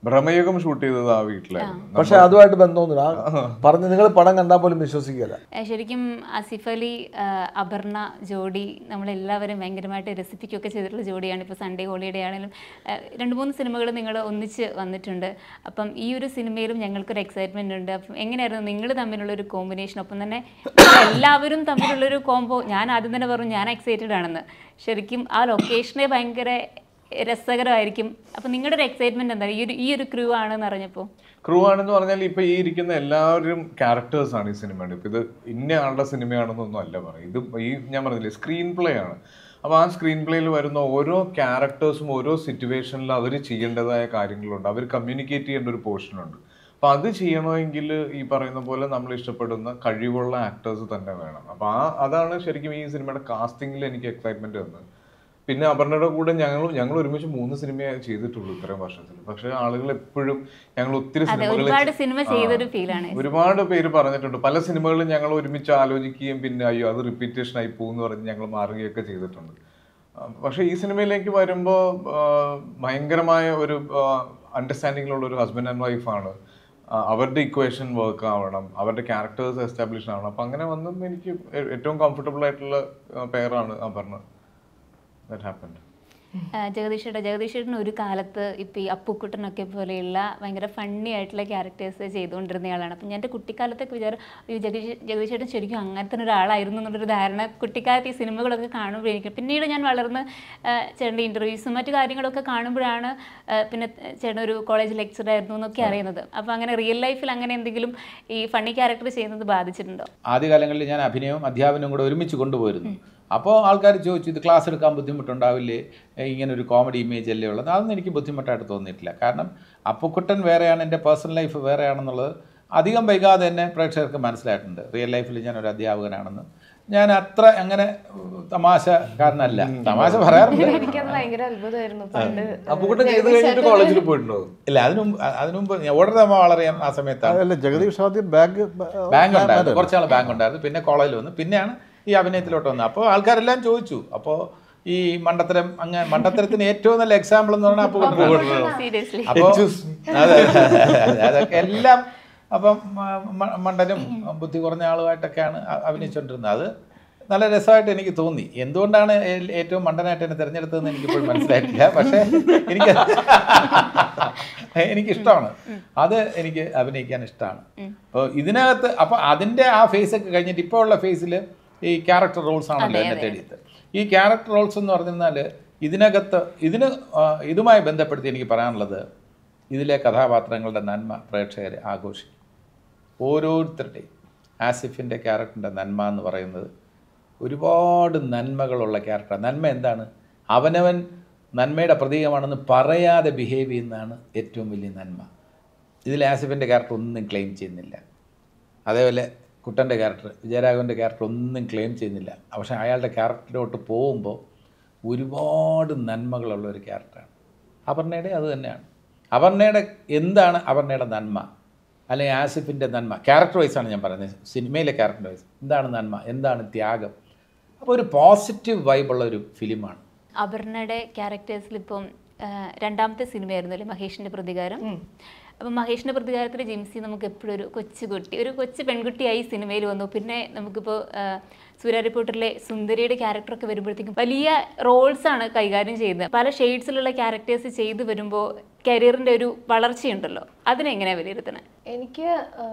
ഭ്രമയുഗം ഷൂട്ട് ചെയ്തത് ആ വീട്ടിലായിരുന്നു പക്ഷെ അതുമായിട്ട് ബന്ധമൊന്നുമില്ല ആ പറഞ്ഞ് നിങ്ങൾ പടം കണ്ടാൽ പോലും വിശ്വസിക്കില്ല ഏ, ശരിക്കും ആസിഫ് അലി ആ, അപർണ ജോഡി നമ്മളെല്ലാവരും ഭയങ്കരമായിട്ട് രസിപ്പിക്കുകയൊക്കെ ചെയ്തിട്ടുള്ള ജോഡിയാണ് ഇപ്പോൾ സൺഡേ ഹോളിഡേ ആണെങ്കിലും ആ, രണ്ട് മൂന്ന് സിനിമകൾ നിങ്ങൾ ഒന്നിച്ച് വന്നിട്ടുണ്ട് അപ്പം ഈ ഒരു സിനിമയിലും ഞങ്ങൾക്കൊരു എക്സൈറ്റ്മെൻ്റ് ഉണ്ട് അപ്പം എങ്ങനെയായിരുന്നു നിങ്ങൾ തമ്മിലുള്ള ഒരു കോമ്പിനേഷൻ ഒപ്പം തന്നെ നിങ്ങൾ എല്ലാവരും തമ്മിലുള്ളൊരു കോംബോ ഞാൻ ആദ്യം തന്നെ പറഞ്ഞു ഞാൻ എക്സൈറ്റഡ് ആണെന്ന് ശരിക്കും ആ ലൊക്കേഷനെ ഭയങ്കര രസകരമായിരിക്കും അപ്പം നിങ്ങളുടെ ഒരു എക്സൈറ്റ്മെൻറ്റ് എന്താ ഈ ഒരു ഈ ഒരു ക്രൂ ആണെന്ന് അറിഞ്ഞപ്പോൾ ക്രൂ ആണെന്ന് പറഞ്ഞാൽ ഇപ്പൊ ഈ ഇരിക്കുന്ന എല്ലാവരും ക്യാരക്ടേഴ്സ് ആണ് ഈ സിനിമയുടെ ഇപ്പൊ ഇത് ഇന്ന ആളുടെ സിനിമയാണെന്നൊന്നും അല്ല പറയും ഇത് ഈ ഞാൻ പറഞ്ഞില്ലേ സ്ക്രീൻ പ്ലേ ആണ് അപ്പോൾ ആ സ്ക്രീൻ പ്ലേയിൽ വരുന്ന ഓരോ ക്യാരക്ടേഴ്സും ഓരോ സിറ്റുവേഷനിൽ അവർ ചെയ്യേണ്ടതായ കാര്യങ്ങളുണ്ട് അവർ കമ്മ്യൂണിക്കേറ്റ് ചെയ്യേണ്ട ഒരു പോർഷനുണ്ട് അപ്പോൾ അത് ചെയ്യണമെങ്കിൽ ഈ പറയുന്ന പോലെ നമ്മൾ ഇഷ്ടപ്പെടുന്ന കഴിവുള്ള ആക്ടേഴ്സ് തന്നെ വേണം അപ്പോൾ ആ അതാണ് ശരിക്കും ഈ സിനിമയുടെ കാസ്റ്റിംഗിൽ എനിക്ക് എക്സൈറ്റ്മെന്റ് തന്നത് പിന്നെ അപർണയുടെ കൂടെ ഞങ്ങൾ ഞങ്ങൾ ഒരുമിച്ച് മൂന്ന് സിനിമയെ ചെയ്തിട്ടുള്ളൂ ഇത്രയും വർഷത്തിൽ പക്ഷെ ആളുകൾ എപ്പോഴും ഞങ്ങൾ ഒത്തിരി അതെ സിനിമകൾ ഒരുപാട് സിനിമ ചെയ്തൊരു ഫീലാണ് ഒരുപാട് പേര് പറഞ്ഞിട്ടുണ്ട് പല സിനിമകളും ഞങ്ങൾ ഒരുമിച്ച് ആലോചിക്കുകയും പിന്നെ അയ്യോ അത് റിപ്പീറ്റേഷൻ ആയി പോകുമെന്ന് പറഞ്ഞ് ഞങ്ങൾ മാറുകയൊക്കെ ചെയ്തിട്ടുണ്ട് ആ, പക്ഷെ ഈ സിനിമയിലേക്ക് വരുമ്പോൾ ഭയങ്കര ഒരു അണ്ടർസ്റ്റാൻഡിങ്ങിലുള്ള ഒരു ഹസ്ബൻഡ് ആൻഡ് വൈഫാണ് അവരുടെ ഇക്വേഷൻ വർക്ക് ആവണം അവരുടെ ക്യാരക്ടേഴ്സ് എസ്റ്റാബ്ലിഷ് ആവണം അപ്പം അങ്ങനെ വന്നും എനിക്ക് ഏ- ഏറ്റവും കംഫർട്ടബിൾ ആയിട്ടുള്ള പേരാണ് അപർണ ദാറ്റ് ഹാപ്പൻഡ് ജഗദീഷേട്ട ജഗദീഷേട്ടൻ ഒരു കാലത്ത് ഇപ്പം ഈ അപ്പുക്കുട്ടനൊക്കെ പോലെയുള്ള ഭയങ്കര ഫണ്ണി ആയിട്ടുള്ള ക്യാരക്ടേഴ്സ് ചെയ്തുകൊണ്ടിരുന്നയാളാണ് അപ്പം ഞാൻ എൻ്റെ കുട്ടിക്കാലത്തൊക്കെ വിചാരം ഈ ജഗദീഷ് ജഗദീഷേട്ടൻ ശരിക്കും അങ്ങനത്തെ ഒരാളായിരുന്നു എന്നുള്ളൊരു ധാരണ കുട്ടിക്കാലത്ത് ഈ സിനിമകളൊക്കെ കാണുമ്പോൾ എനിക്ക് പിന്നീട് ഞാൻ വളർന്ന് ആ, ചേട്ടൻ്റെ ഇൻ്റർവ്യൂസും മറ്റു കാര്യങ്ങളൊക്കെ കാണുമ്പോഴാണ് ആ, പിന്നെ ചേട്ടൻ ഒരു കോളേജ് ലെക്ചർ ആയിരുന്നു എന്നൊക്കെ അറിയുന്നത് അപ്പോൾ അങ്ങനെ റിയൽ ലൈഫിൽ അങ്ങനെ എന്തെങ്കിലും ഈ ഫണ്ണി ക്യാരക്ടർ ചെയ്യുന്നത് ബാധിച്ചിട്ടുണ്ടോ ആദ്യകാലങ്ങളിൽ ഞാൻ അഭിനയവും അധ്യാപനവും കൂടെ ഒരുമിച്ച് കൊണ്ടുപോയിരുന്നു അപ്പോൾ ആൾക്കാർ ചോദിച്ചു ഇത് ക്ലാസ് എടുക്കാൻ ബുദ്ധിമുട്ടുണ്ടാവില്ലേ ഏ, ഇങ്ങനെ ഒരു കോമഡി ഇമേജ് അല്ലേ ഉള്ളത് അതൊന്നും എനിക്ക് ബുദ്ധിമുട്ടായിട്ട് തോന്നിയിട്ടില്ല കാരണം അപ്പുക്കുട്ടൻ വേറെയാണ് എൻ്റെ പേഴ്സണൽ ലൈഫ് വേറെയാണെന്നുള്ളത് അധികം വൈകാതെ തന്നെ പ്രേക്ഷകർക്ക് മനസ്സിലായിട്ടുണ്ട് റിയൽ ലൈഫിൽ ഞാൻ ഒരു അധ്യാപകനാണെന്ന് ഞാൻ അത്ര അങ്ങനെ ഉം, തമാശക്കാരനല്ല തമാശ പറയാറുണ്ട് എനിക്കത് ഭയങ്കര അത്ഭുതമായിരുന്നു പണ്ട് അപ്പുക്കുട്ടൻ ചെയ്ത് കഴിഞ്ഞിട്ട് കോളേജിൽ പോയിട്ടുണ്ടോ ഇല്ല അതിനു മുമ്പ് അതിനു മുമ്പ് ഞാൻ ഓർഡർ തമ്മ വളരെ ആ സമയത്താണ് അല്ല ജഗദീഷ് ആദ്യം ബാങ്ക് ബാങ്ക് ഉണ്ടായിരുന്നു കുറച്ചാൾ ബാങ്ക് ഉണ്ടായിരുന്നു പിന്നെ കോളേജിൽ വന്നു പിന്നെയാണ് ഈ അഭിനയത്തിലോട്ട് വന്നത് അപ്പോൾ ആൾക്കാരെല്ലാം ചോദിച്ചു അപ്പോൾ ഈ മണ്ടത്തരം അങ്ങ് മണ്ടത്തരത്തിന് ഏറ്റവും നല്ല എക്സാമ്പിൾ എന്ന് പറഞ്ഞാൽ അപ്പോൾ സീരിയസ്ലി അപ്പോൾ അതെ അതെ, അതൊക്കെ എല്ലാം അപ്പം മ- മ- മണ്ടനും ബുദ്ധി കുറഞ്ഞ ആളുമായിട്ടൊക്കെയാണ് അ- അഭിനയിച്ചുകൊണ്ടിരുന്നത് അത് നല്ല രസമായിട്ട് എനിക്ക് തോന്നി എന്തുകൊണ്ടാണ് ഏ- ഏറ്റവും മണ്ടനായിട്ട് എന്നെ തിരഞ്ഞെടുത്തതെന്ന് എനിക്കിപ്പോൾ മനസ്സിലായിട്ടില്ല പക്ഷേ എനിക്ക് എനിക്കിഷ്ടമാണ് അത് എനിക്ക് അഭിനയിക്കാൻ ഇഷ്ടമാണ് അപ്പോൾ ഇതിനകത്ത് അപ്പോൾ അതിൻ്റെ ആ ഫേസ് ഒക്കെ കഴിഞ്ഞിട്ട് ഇപ്പോൾ ഉള്ള ഫേസിൽ ഈ ക്യാരക്ടർ റോൾസ് ആണല്ലോ എന്നെ തേടിയത് ഈ ക്യാരക്ടർ റോൾസ് എന്ന് പറഞ്ഞാൽ ഇതിനകത്ത് ഇതിന് ആ, ഇതുമായി ബന്ധപ്പെടുത്തി എനിക്ക് പറയാനുള്ളത് ഇതിലെ കഥാപാത്രങ്ങളുടെ നന്മ പ്രേക്ഷകർ ആഘോഷിക്കും ഓരോരുത്തരുടെയും ആസിഫിൻ്റെ ക്യാരക്ടറിൻ്റെ നന്മ എന്ന് പറയുന്നത് ഒരുപാട് നന്മകളുള്ള ക്യാരക്ടർ നന്മ എന്താണ് അവനവൻ നന്മയുടെ പ്രതീകമാണെന്ന് പറയാതെ ബിഹേവ് ചെയ്യുന്നതാണ് ഏറ്റവും വലിയ നന്മ ഇതിൽ ആസിഫിൻ്റെ ക്യാരക്ടർ ഒന്നും ക്ലെയിം ചെയ്യുന്നില്ല അതേപോലെ കുട്ടൻ്റെ ക്യാരക്ടർ വിജയരാഘവൻ്റെ ക്യാരക്ടർ ഒന്നും ക്ലെയിം ചെയ്യുന്നില്ല പക്ഷേ അയാളുടെ ക്യാരക്ടറിലോട്ട് പോകുമ്പോൾ ഒരുപാട് നന്മകളുള്ള ഒരു ക്യാരക്ടറാണ് അപർണയുടെ അത് തന്നെയാണ് അപർണയുടെ എന്താണ് അപർണയുടെ നന്മ അല്ലെങ്കിൽ ആസിഫിൻ്റെ നന്മ ക്യാരക്ടർ വൈസാണ് ഞാൻ പറയുന്നത് സിനിമയിലെ ക്യാരക്ടർ വൈസ് എന്താണ് നന്മ എന്താണ് ത്യാഗം അപ്പോൾ ഒരു പോസിറ്റീവ് വൈബുള്ള ഒരു ഫിലിമാണ് അപർണയുടെ ക്യാരക്ടേഴ്സിൽ ഇപ്പം ആ, രണ്ടാമത്തെ സിനിമയായിരുന്നു അല്ലേ മഹേഷിന്റെ പ്രതികാരം അപ്പം മഹേഷിന്റെ പ്രതികാരത്തിൽ ജിംസി നമുക്ക് എപ്പോഴും ഒരു കൊച്ചുകുട്ടി ഒരു കൊച്ചു പെൺകുട്ടിയായി സിനിമയിൽ വന്നു പിന്നെ നമുക്കിപ്പോൾ സൂര്യ റിപ്പോർട്ടറിലെ സുന്ദരിയുടെ ക്യാരക്ടറൊക്കെ വരുമ്പോഴത്തേക്കും വലിയ റോൾസ് ആണ് കൈകാര്യം ചെയ്യുന്നത് പല ഷെയ്ഡ്സിലുള്ള ക്യാരക്ടേഴ്സ് ചെയ്തു വരുമ്പോൾ കരിയറിന്റെ ഒരു വളർച്ചയുണ്ടല്ലോ അതിനെങ്ങനെയാണ് വിലയിരുത്തുന്നത് എനിക്ക്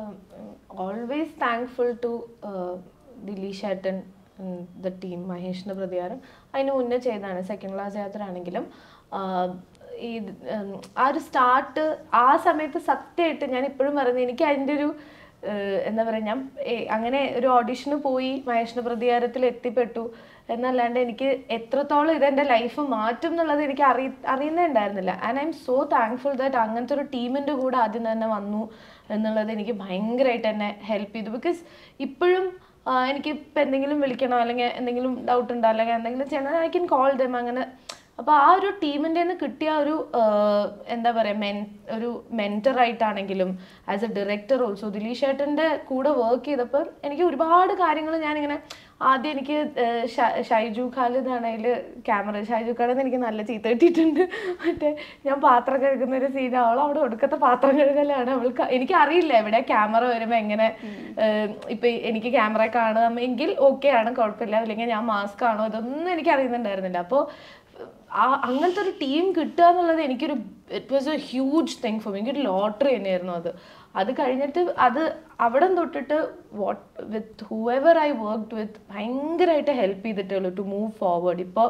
ഓൾവേസ് താങ്ക്ഫുൾ ടു ദിലീഷ് ഏട്ടൻ ദ ടീം മഹേഷിൻ്റെ പ്രതികാരം അതിന് മുന്നേ ചെയ്തതാണ് സെക്കൻഡ് ക്ലാസ് യാത്ര ആണെങ്കിലും ആഹ്, ഈ ഉം, ആ ഒരു സ്റ്റാർട്ട് ആ സമയത്ത് സത്യമായിട്ട് ഞാൻ ഇപ്പോഴും പറയുന്നത് എനിക്ക് അതിൻ്റെ ഒരു ഏഹ്, എന്താ പറയുക ഞാൻ ഏ- അങ്ങനെ ഒരു ഓഡിഷന് പോയി മഹേഷിൻ്റെ പ്രതികാരത്തിൽ എത്തിപ്പെട്ടു എന്നല്ലാണ്ട് എനിക്ക് എത്രത്തോളം ഇതെൻ്റെ ലൈഫ് മാറ്റും എന്നുള്ളത് എനിക്ക് അറിയ അറിയുന്നേ ഉണ്ടായിരുന്നില്ല and I am so thankful that അങ്ങനത്തെ ഒരു ടീമിൻ്റെ കൂടെ ആദ്യം തന്നെ വന്നു എന്നുള്ളത് എനിക്ക് ഭയങ്കരമായിട്ട് എന്നെ ഹെൽപ്പ് ചെയ്തു ബിക്കോസ് ഇപ്പോഴും ആ, എനിക്ക് ഇപ്പം എന്തെങ്കിലും വിളിക്കണോ അല്ലെങ്കിൽ എന്തെങ്കിലും ഡൗട്ട് ഉണ്ടോ അല്ലെങ്കിൽ എന്തെങ്കിലും ചെയ്യണം ഐ ക്യാൻ കോൾ ദം അങ്ങനെ അപ്പോൾ ആ ഒരു ടീമിൻ്റെ നിന്ന് കിട്ടിയ ഒരു ആഹ്, എന്താ പറയുക മെൻ ഒരു മെൻറ്ററായിട്ടാണെങ്കിലും as a director also Dileesh ഏട്ടൻ്റെ കൂടെ വർക്ക് ചെയ്തപ്പോൾ എനിക്ക് ഒരുപാട് കാര്യങ്ങൾ ഞാനിങ്ങനെ ആദ്യം എനിക്ക് ആഹ്, ഷ- ഷൈജു ഖാലിദ് ആണെങ്കിൽ ക്യാമറ ഷൈജു ഖാലിദ് എനിക്ക് നല്ല ചീത്ത കിട്ടിയിട്ടുണ്ട് മറ്റേ ഞാൻ പാത്രം കഴുകുന്ന ഒരു സീൻ അവൾ അവിടെ ഒടുക്കത്തെ പാത്രം കഴുകലാണ് അവൾക്ക് എനിക്ക് അറിയില്ല എവിടെ ക്യാമറ വരുമ്പോൾ എങ്ങനെ ആഹ്, ഇപ്പൊ എനിക്ക് ക്യാമറ കാണുമെങ്കിൽ ഓക്കെ ആണ് കുഴപ്പമില്ല അല്ലെങ്കിൽ ഞാൻ മാസ്ക് ആണോ ഇതൊന്നും എനിക്ക് അറിയുന്നുണ്ടായിരുന്നില്ല അപ്പോൾ ആ അങ്ങനത്തെ ഒരു ടീം കിട്ടുക എന്നുള്ളത് എനിക്കൊരു it was a huge thing for me എനിക്കൊരു ലോട്ടറി തന്നെയായിരുന്നു അത് അത് കഴിഞ്ഞിട്ട് അത് അവിടെ തൊട്ടിട്ട് what with whoever I worked with ഭയങ്കരമായിട്ട് ഹെൽപ്പ് ചെയ്തിട്ടുള്ളൂ ടു മൂവ് ഫോർവേഡ് ഇപ്പോൾ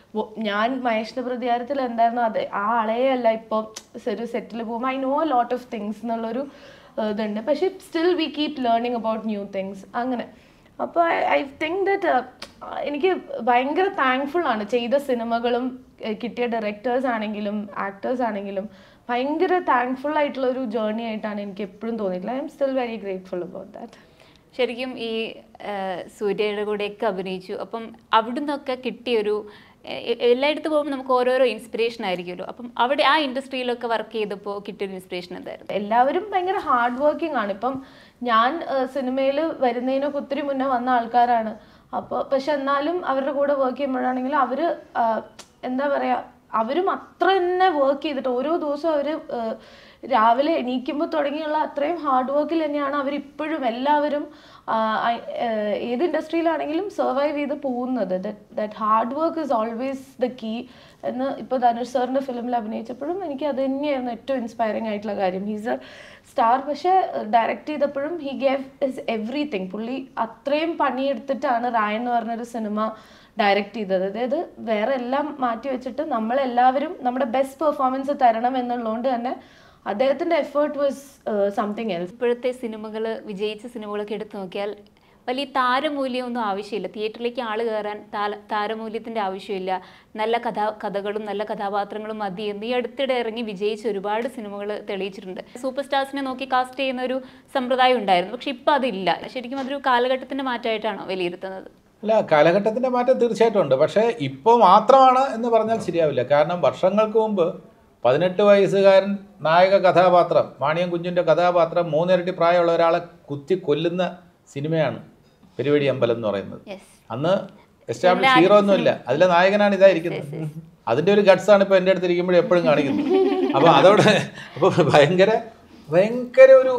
ഞാൻ മഹേഷിന്റെ പ്രതികാരത്തിൽ എന്തായിരുന്നു അത് ആ ആളെയല്ല ഇപ്പോൾ ഒരു സെറ്റിൽ പോകുമ്പോൾ I know a lot of things എന്നുള്ളൊരു ഏഹ്, ഇതുണ്ട് പക്ഷേ still we keep learning about new things അങ്ങനെ അപ്പോൾ ഐ തിങ്ക് ദറ്റ് എനിക്ക് ഭയങ്കര താങ്ക്ഫുൾ ആണ് ചെയ്ത സിനിമകളും ഏഹ് കിട്ടിയ ഡയറക്ടേഴ്സ് ആണെങ്കിലും ആക്ടേഴ്സ് ആണെങ്കിലും ഭയങ്കര താങ്ക്ഫുൾ ആയിട്ടുള്ള ഒരു ജേർണി ആയിട്ടാണ് എനിക്ക് എപ്പോഴും തോന്നിയിട്ടുള്ളത് I am still very grateful about that ശരിക്കും ഈ ആ, സൂര്യയുടെ കൂടെയൊക്കെ അഭിനയിച്ചു അപ്പം അവിടുന്നൊക്കെ കിട്ടിയൊരു എ- എ- എല്ലായിടത്ത് പോകുമ്പോൾ നമുക്ക് ഓരോരോ ഇൻസ്പിറേഷൻ ആയിരിക്കുമല്ലോ അപ്പം അവിടെ ആ ഇൻഡസ്ട്രിയിലൊക്കെ വർക്ക് ചെയ്തപ്പോൾ കിട്ടിയൊരു ഇൻസ്പിറേഷൻ എന്തായിരുന്നു എല്ലാവരും ഭയങ്കര ഹാർഡ് വർക്കിംഗ് ആണ് ഇപ്പം ഞാൻ സിനിമയിൽ വരുന്നതിനൊക്കെ ഒത്തിരി മുന്നേ വന്ന ആൾക്കാരാണ് അപ്പോൾ പക്ഷെ എന്നാലും അവരുടെ കൂടെ വർക്ക് ചെയ്യുമ്പോഴാണെങ്കിലും അവർ എന്താ പറയുക അവരും അത്ര തന്നെ വർക്ക് ചെയ്തിട്ട് ഓരോ ദിവസവും അവർ രാവിലെ എണീക്കുമ്പോൾ തുടങ്ങിയുള്ള അത്രയും ഹാർഡ് വർക്കിൽ തന്നെയാണ് അവരിപ്പോഴും എല്ലാവരും ആ, ഐ- ഏഹ് ഏത് ഇൻഡസ്ട്രിയിലാണെങ്കിലും സർവൈവ് ചെയ്ത് പോകുന്നത് that hard work is always the key എന്ന് ഇപ്പോൾ ധനുഷ് സാറിൻ്റെ ഫിലിമിൽ അഭിനയിച്ചപ്പോഴും എനിക്ക് അത് തന്നെയായിരുന്നു ഏറ്റവും ഇൻസ്പയറിംഗ് ആയിട്ടുള്ള കാര്യം ഹീസ് എ സ്റ്റാർ പക്ഷേ ഡയറക്റ്റ് ചെയ്തപ്പോഴും ഹി ഗേവ് ഇസ് എവറിത്തിങ് പുള്ളി അത്രയും പണിയെടുത്തിട്ടാണ് റായൻ എന്ന് പറഞ്ഞൊരു സിനിമ ഡയറക്റ്റ് ചെയ്തത് അതായത് വേറെ എല്ലാം മാറ്റി വെച്ചിട്ട് നമ്മളെല്ലാവരും നമ്മുടെ ബെസ്റ്റ് പെർഫോമൻസ് തരണം എന്നുള്ളതുകൊണ്ട് തന്നെ അദ്ദേഹത്തിൻ്റെ എഫേർട്ട് വാസ് സംതിങ് എൽസ് ഇപ്പോഴത്തെ സിനിമകൾ വിജയിച്ച സിനിമകളൊക്കെ എടുത്തു നോക്കിയാൽ വലിയ താരമൂല്യമൊന്നും ആവശ്യമില്ല തിയേറ്ററിലേക്ക് ആൾ കയറാൻ താല താരമൂല്യത്തിൻ്റെ ആവശ്യമില്ല നല്ല കഥാ കഥകളും നല്ല കഥാപാത്രങ്ങളും മതി എന്ന് ഈ അടുത്തിടെ ഇറങ്ങി വിജയിച്ച ഒരുപാട് സിനിമകൾ തെളിയിച്ചിട്ടുണ്ട് സൂപ്പർ സ്റ്റാർസിനെ നോക്കി കാസ്റ്റ് ചെയ്യുന്ന ഒരു സമ്പ്രദായം ഉണ്ടായിരുന്നു പക്ഷെ ഇപ്പം അതില്ല ശരിക്കും അതൊരു കാലഘട്ടത്തിൻ്റെ മാറ്റമായിട്ടാണോ വിലയിരുത്തുന്നത് അല്ല കാലഘട്ടത്തിൻ്റെ മാറ്റം തീർച്ചയായിട്ടും ഉണ്ട് പക്ഷേ ഇപ്പോൾ മാത്രമാണ് എന്ന് പറഞ്ഞാൽ ശരിയാവില്ല കാരണം വർഷങ്ങൾക്ക് മുമ്പ് പതിനെട്ട് വയസ്സുകാരൻ നായക കഥാപാത്രം മാണിയം കുഞ്ഞിൻ്റെ കഥാപാത്രം മൂന്നിരട്ടി പ്രായമുള്ള ഒരാളെ കുത്തി കൊല്ലുന്ന സിനിമയാണ് പെരുവടി അമ്പലം എന്ന് പറയുന്നത് യെസ് അന്ന് എസ്റ്റാബ്ലിഷ് ഹീറോ ഒന്നുമില്ല അതിലെ നായകനാണ് ഇതായിരിക്കുന്നത് അതിന്റെ ഒരു ഗട്സ് ആണ് ഇപ്പൊ എൻ്റെ അടുത്ത് ഇരിക്കുമ്പോഴും എപ്പോഴും കാണിക്കുന്നത് അപ്പൊ അതോടെ അപ്പൊ ഭയങ്കര ഭയങ്കര ഒരു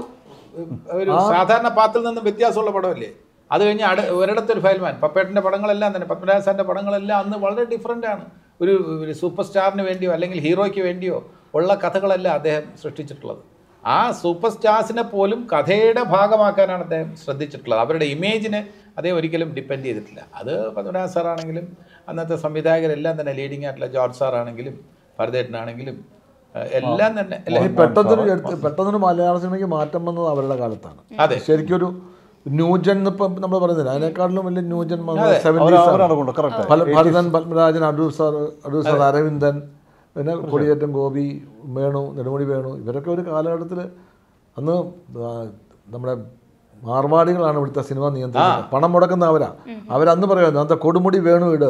ഒരു സാധാരണ പാത്തിൽ നിന്നും വ്യത്യാസമുള്ള പടമല്ലേ അത് കഴിഞ്ഞ് അട ഒരിടത്തൊരു ഫയൽമാൻ പപ്പേട്ടൻ്റെ പടങ്ങളെല്ലാം തന്നെ പത്മരാജ സാറിൻ്റെ പടങ്ങളെല്ലാം അന്ന് വളരെ ഡിഫറെൻ്റ് ആണ് ഒരു ഒരു സൂപ്പർ സ്റ്റാറിന് വേണ്ടിയോ അല്ലെങ്കിൽ ഹീറോയ്ക്ക് വേണ്ടിയോ ഉള്ള കഥകളല്ല അദ്ദേഹം സൃഷ്ടിച്ചിട്ടുള്ളത് ആ സൂപ്പർ സ്റ്റാർസിനെ പോലും കഥയുടെ ഭാഗമാക്കാനാണ് അദ്ദേഹം ശ്രദ്ധിച്ചിട്ടുള്ളത് അവരുടെ ഇമേജിനെ അദ്ദേഹം ഒരിക്കലും ഡിപ്പെൻഡ് ചെയ്തിട്ടില്ല അത് പത്മനാഭ സാറാണെങ്കിലും അന്നത്തെ സംവിധായകരെല്ലാം തന്നെ ലീഡിംഗ് ആയിട്ടുള്ള ജോർജ് സാറാണെങ്കിലും ഭരതേട്ടനാണെങ്കിലും ഏഹ്, എല്ലാം തന്നെ അല്ലേ ഈ പെട്ടെന്നൊരു എടുത്ത് പെട്ടെന്നൊരു മലയാള സിനിമയ്ക്ക് മാറ്റം വന്നത് അവരുടെ കാലത്താണ് അതെ ശരിക്കും ഒരു ന്യൂജൻ ഇപ്പം നമ്മൾ പറയുന്നില്ല അതിനേക്കാളിലും വലിയ ന്യൂജൻ അവർ അവരാണ് കൊണ്ട് correct Bharathan Padmarajan Adoor sir Adoor sir Aravindan പിന്നെ കൊടിയേറ്റം ഗോപി വേണു നെടുമുടി വേണു ഇവരൊക്കെ ഒരു കാലഘട്ടത്തിൽ അന്ന് ആ, നമ്മുടെ മാർവാടികളാണ് ഇവിടുത്തെ സിനിമ നിയന്ത്രിക്കുന്നത് പണം മുടക്കുന്ന അവരാ അവരന്ന് പറയുമായിരുന്നു അന്നത്തെ കൊടുമുടി വേണു ഇട്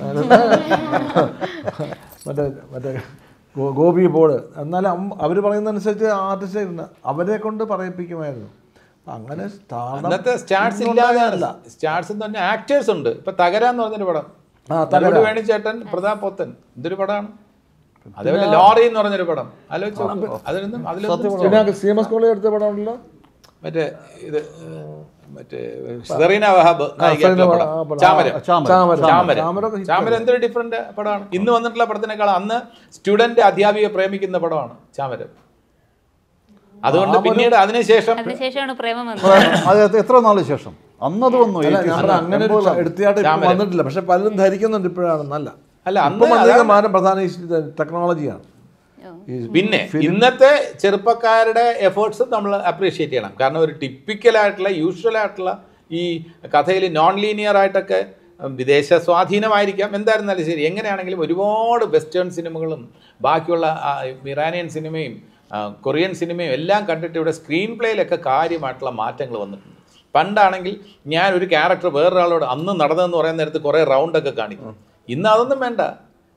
മറ്റേ മറ്റേ ഗോ- ഗോപി ബോർഡ് എന്നാലും അവർ പറയുന്നതനുസരിച്ച് ആർട്ടിസ്റ്റ് ഇരുന്ന് അവരെ കൊണ്ട് പറയിപ്പിക്കുമായിരുന്നു അങ്ങനെ stardom അന്നത്തെ സ്റ്റാർസ് ഇല്ലാതെ സ്റ്റാർസ് എന്ന് പറഞ്ഞാൽ ആക്ടേഴ്സ് ഉണ്ട് ഇപ്പൊ തകര എന്ന് പറഞ്ഞൊരു പടം ആ, തകട് വേണിച്ചേട്ടൻ പ്രതാപ് പോത്തൻ എന്തൊരു പടമാണ് അതേപോലെ ലോറി എന്ന് പറഞ്ഞൊരു പടം ആലോചിച്ചു അതിലൊന്നും അതിലൊന്നും പിന്നെ സി എം എസ് കോളേജ് എടുത്ത പടം ഉണ്ടല്ലോ മറ്റേ ഇത് ഏഹ്, മറ്റേ സെറീന വഹാബ് നായികയായിട്ടുള്ള പടം. ആ പടം. ചാമരം ചാമരം. ചാമരം. ചാമരം ചാമരമൊക്കെ hit ചാമരം എന്തൊരു ഡിഫറെന്റ് പടമാണ് ഇന്ന് വന്നിട്ടുള്ള പടത്തിനേക്കാൾ അന്ന് സ്റ്റുഡന്റ് അധ്യാപികയെ പ്രേമിക്കുന്ന പടമാണ് ചാമരം അതുകൊണ്ട് പിന്നീട് അതിനുശേഷം അതിനുശേഷമാണ് പ്രേമം വന്നത് അത് എത്ര- എത്ര നാള് ശേഷം അന്നത് വന്നു അല്ല 80s. ഞാൻ പറഞ്ഞ അങ്ങനെ ഒരു എടുത്തിയായിട്ട് ഇപ്പം വന്നിട്ടില്ല പക്ഷെ പലരും ധരിക്കുന്നുണ്ട് ഇപ്പോഴാണെന്നല്ല അല്ല ഇപ്പം അന്ന് വന്നിരിക്കുന്ന മാറ്റം പ്രധാന ടെക്നോളജിയാണ് ഈ പിന്നെ ഇന്നത്തെ ചെറുപ്പക്കാരുടെ എഫേർട്സ് നമ്മൾ അപ്രീഷിയേറ്റ് ചെയ്യണം കാരണം ഒരു ടിപ്പിക്കലായിട്ടുള്ള യൂഷ്വൽ ആയിട്ടുള്ള ഈ കഥയിൽ നോൺ ലീനിയർ ആയിട്ടൊക്കെ ഉം, വിദേശ സ്വാധീനമായിരിക്കാം എന്തായിരുന്നാലും ശരി എങ്ങനെയാണെങ്കിലും ഒരുപാട് വെസ്റ്റേൺ സിനിമകളും ബാക്കിയുള്ള ആ, ഇറാനിയൻ സിനിമയും ആ, കൊറിയൻ സിനിമയും എല്ലാം കണ്ടിട്ട് ഇവിടെ സ്ക്രീൻ പ്ലേയിലൊക്കെ കാര്യമായിട്ടുള്ള മാറ്റങ്ങൾ വന്നിട്ടുണ്ട് പണ്ടാണെങ്കിൽ ഞാൻ ഒരു ക്യാരക്ടർ വേറൊരാളോട് അന്ന് നടന്നതെന്ന് പറയുന്ന നേരത്ത് കുറേ റൗണ്ടൊക്കെ കാണിക്കും ഇന്ന് അതൊന്നും വേണ്ട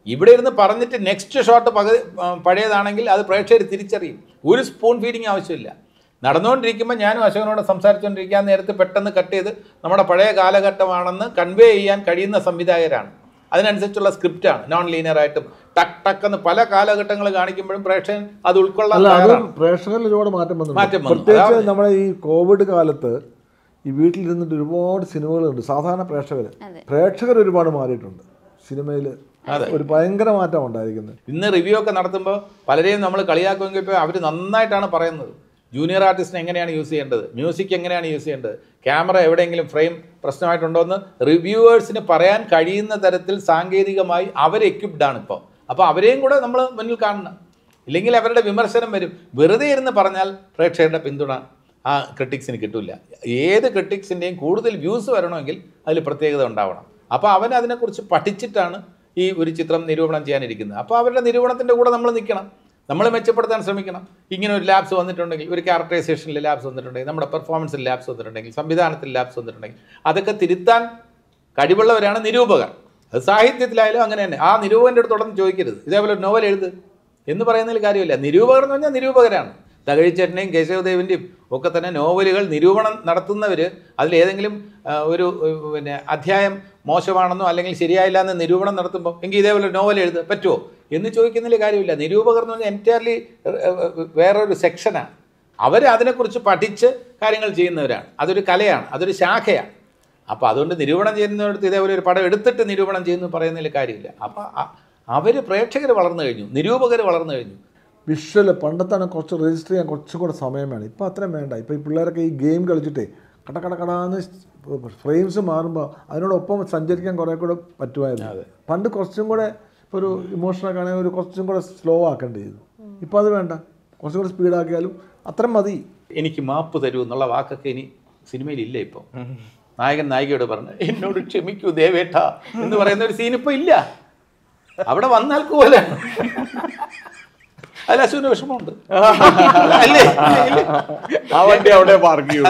ഇവിടെ ഇരുന്ന് പറഞ്ഞിട്ട് നെക്സ്റ്റ് ഷോട്ട് പകുതി ആ, പഴയതാണെങ്കിൽ അത് പ്രേക്ഷകർ തിരിച്ചറിയും ഒരു സ്പൂൺ ഫീഡിങ് ആവശ്യമില്ല നടന്നുകൊണ്ടിരിക്കുമ്പോൾ ഞാനും അശോകനോട് സംസാരിച്ചുകൊണ്ടിരിക്കാൻ നേരത്ത് പെട്ടെന്ന് കട്ട് ചെയ്ത് നമ്മുടെ പഴയ കാലഘട്ടമാണെന്ന് കൺവേ ചെയ്യാൻ കഴിയുന്ന സംവിധായകരാണ് അതിനനുസരിച്ചുള്ള സ്ക്രിപ്റ്റാണ് നോൺ ലീനിയർ ആയിട്ടും ടക്ക് ടക്ക് എന്ന് പല കാലഘട്ടങ്ങൾ കാണിക്കുമ്പോഴും പ്രേക്ഷകൻ അത് ഉൾക്കൊള്ളാൻ അല്ല അത് തയ്യാറാണ്. പ്രേക്ഷകരിൽ ഒരുപാട് മാറ്റം മാറ്റം വന്നു വന്നു. പ്രത്യേകിച്ച് അതാണ്. നമ്മുടെ ഈ കോവിഡ് കാലത്ത് ഈ വീട്ടിലിരുന്നിട്ട് ഒരുപാട് സിനിമകളുണ്ട് സാധാരണ പ്രേക്ഷകർ അതെ. പ്രേക്ഷകർ ഒരുപാട് മാറിയിട്ടുണ്ട് സിനിമയിൽ ഒരു ഭയങ്കര മാറ്റം ഉണ്ടായിരിക്കുന്നത് ഇന്ന് റിവ്യൂ ഒക്കെ നടത്തുമ്പോൾ പലരെയും നമ്മൾ കളിയാക്കുമെങ്കിൽ ഇപ്പോൾ അവർ നന്നായിട്ടാണ് പറയുന്നത് ജൂനിയർ ആർട്ടിസ്റ്റിനെ എങ്ങനെയാണ് യൂസ് ചെയ്യേണ്ടത് മ്യൂസിക് എങ്ങനെയാണ് യൂസ് ചെയ്യേണ്ടത് ക്യാമറ എവിടെയെങ്കിലും ഫ്രെയിം പ്രശ്നമായിട്ടുണ്ടോ എന്ന് റിവ്യൂവേഴ്സിന് പറയാൻ കഴിയുന്ന തരത്തിൽ സാങ്കേതികമായി അവർ എക്യുപ്ഡ് ആണ് ഇപ്പോൾ അപ്പോൾ അവരെയും കൂടെ നമ്മൾ മുന്നിൽ കാണണം ഇല്ലെങ്കിൽ അവരുടെ വിമർശനം വരും വെറുതെ ഇരുന്ന് പറഞ്ഞാൽ പ്രേക്ഷകരുടെ പിന്തുണ ആ ക്രിട്ടിക്സിന് കിട്ടില്ല ഏത് ക്രിട്ടിക്സിൻ്റെയും കൂടുതൽ വ്യൂസ് വരണമെങ്കിൽ അതിൽ പ്രത്യേകത ഉണ്ടാവണം അപ്പോൾ അവൻ അതിനെക്കുറിച്ച് പഠിച്ചിട്ടാണ് ഈ ഒരു ചിത്രം നിരൂപണം ചെയ്യാനിരിക്കുന്നത് അപ്പോൾ അവരുടെ നിരൂപണത്തിൻ്റെ കൂടെ നമ്മൾ നിൽക്കണം നമ്മൾ മെച്ചപ്പെടുത്താൻ ശ്രമിക്കണം ഇങ്ങനെ ഒരു ലാബ്സ് വന്നിട്ടുണ്ടെങ്കിൽ ഒരു ക്യാരക്ടറൈസേഷനിൽ ലാബ്സ് വന്നിട്ടുണ്ടെങ്കിൽ നമ്മുടെ പെർഫോമൻസിൽ ലാബ്സ് വന്നിട്ടുണ്ടെങ്കിൽ സംവിധാനത്തിൽ ലാബ്സ് വന്നിട്ടുണ്ടെങ്കിൽ അതൊക്കെ തിരുത്താൻ കഴിവുള്ളവരാണ് നിരൂപകർ അത് സാഹിത്യത്തിലായാലും അങ്ങനെ തന്നെ ആ നിരൂപകൻ്റെ അടുത്ത് തുടർന്ന് ചോദിക്കരുത് ഇതേപോലെ ഒരു നോവൽ എഴുത് എന്ന് പറയുന്നതിൽ കാര്യമില്ല നിരൂപകർ എന്ന് പറഞ്ഞാൽ നിരൂപകരാണ് തകഴിച്ചേട്ടൻ്റെയും കേശവദേവിൻ്റെയും ഒക്കെ തന്നെ നോവലുകൾ നിരൂപണം നടത്തുന്നവർ അതിലേതെങ്കിലും ആ, ഒരു ഏഹ്, പിന്നെ അധ്യായം മോശമാണെന്നോ അല്ലെങ്കിൽ ശരിയായില്ല എന്ന് നിരൂപണം നടത്തുമ്പോൾ എങ്കിൽ ഇതേപോലെ നോവൽ എഴുതുക പറ്റുമോ എന്ന് ചോദിക്കുന്നതിൽ കാര്യമില്ല നിരൂപകർ എന്ന് പറഞ്ഞാൽ എൻറ്റയർലി വേറൊരു സെക്ഷനാണ് അവർ അതിനെക്കുറിച്ച് പഠിച്ച് കാര്യങ്ങൾ ചെയ്യുന്നവരാണ് അതൊരു കലയാണ് അതൊരു ശാഖയാണ് അപ്പോൾ അതുകൊണ്ട് നിരൂപണം ചെയ്യുന്നവരടുത്ത് ഇതേപോലെ ഒരു പടം എടുത്തിട്ട് നിരൂപണം ചെയ്യുന്നു പറയുന്നതിൽ കാര്യമില്ല അപ്പോൾ അവർ പ്രേക്ഷകർ വളർന്നു കഴിഞ്ഞു നിരൂപകർ വളർന്നു കഴിഞ്ഞു വിഷ്വൽ പണ്ടത്താണ് കുറച്ച് രജിസ്റ്റർ ചെയ്യാൻ കുറച്ചും കൂടെ സമയം വേണം ഇപ്പം അത്രയും വേണ്ട ഇപ്പോൾ ഈ പിള്ളേരൊക്കെ ഈ ഗെയിം കളിച്ചിട്ടേ കട കട കടാന്ന് ഫ്രെയിംസ് മാറുമ്പോൾ അതിനോടൊപ്പം സഞ്ചരിക്കാൻ കുറേ കൂടെ പറ്റുമായിരുന്നു പണ്ട് കുറച്ചും കൂടെ ഇപ്പോൾ ഒരു ഇമോഷനൊക്കെ ആണെങ്കിൽ ഒരു കുറച്ചും കൂടെ സ്ലോ ആക്കേണ്ടി ചെയ്തു ഇപ്പോൾ അത് വേണ്ട കുറച്ചും കൂടെ സ്പീഡാക്കിയാലും അത്രയും മതി എനിക്ക് മാപ്പ് തരൂ എന്നുള്ള വാക്കൊക്കെ ഇനി സിനിമയിൽ ഇല്ല ഇപ്പോൾ നായകൻ നായികയോട് പറഞ്ഞു എന്നോട് ക്ഷമിക്കൂ ദേവേട്ട എന്ന് പറയുന്ന ഒരു സീൻ ഇപ്പോൾ ഇല്ല അവിടെ വന്നാൽ പോലെ അതിൽ അശുവിന് വിഷമമുണ്ട് അല്ലേ ഇല്ലേ? ആ വണ്ടി അവിടെ പാർക്ക് ചെയ്യും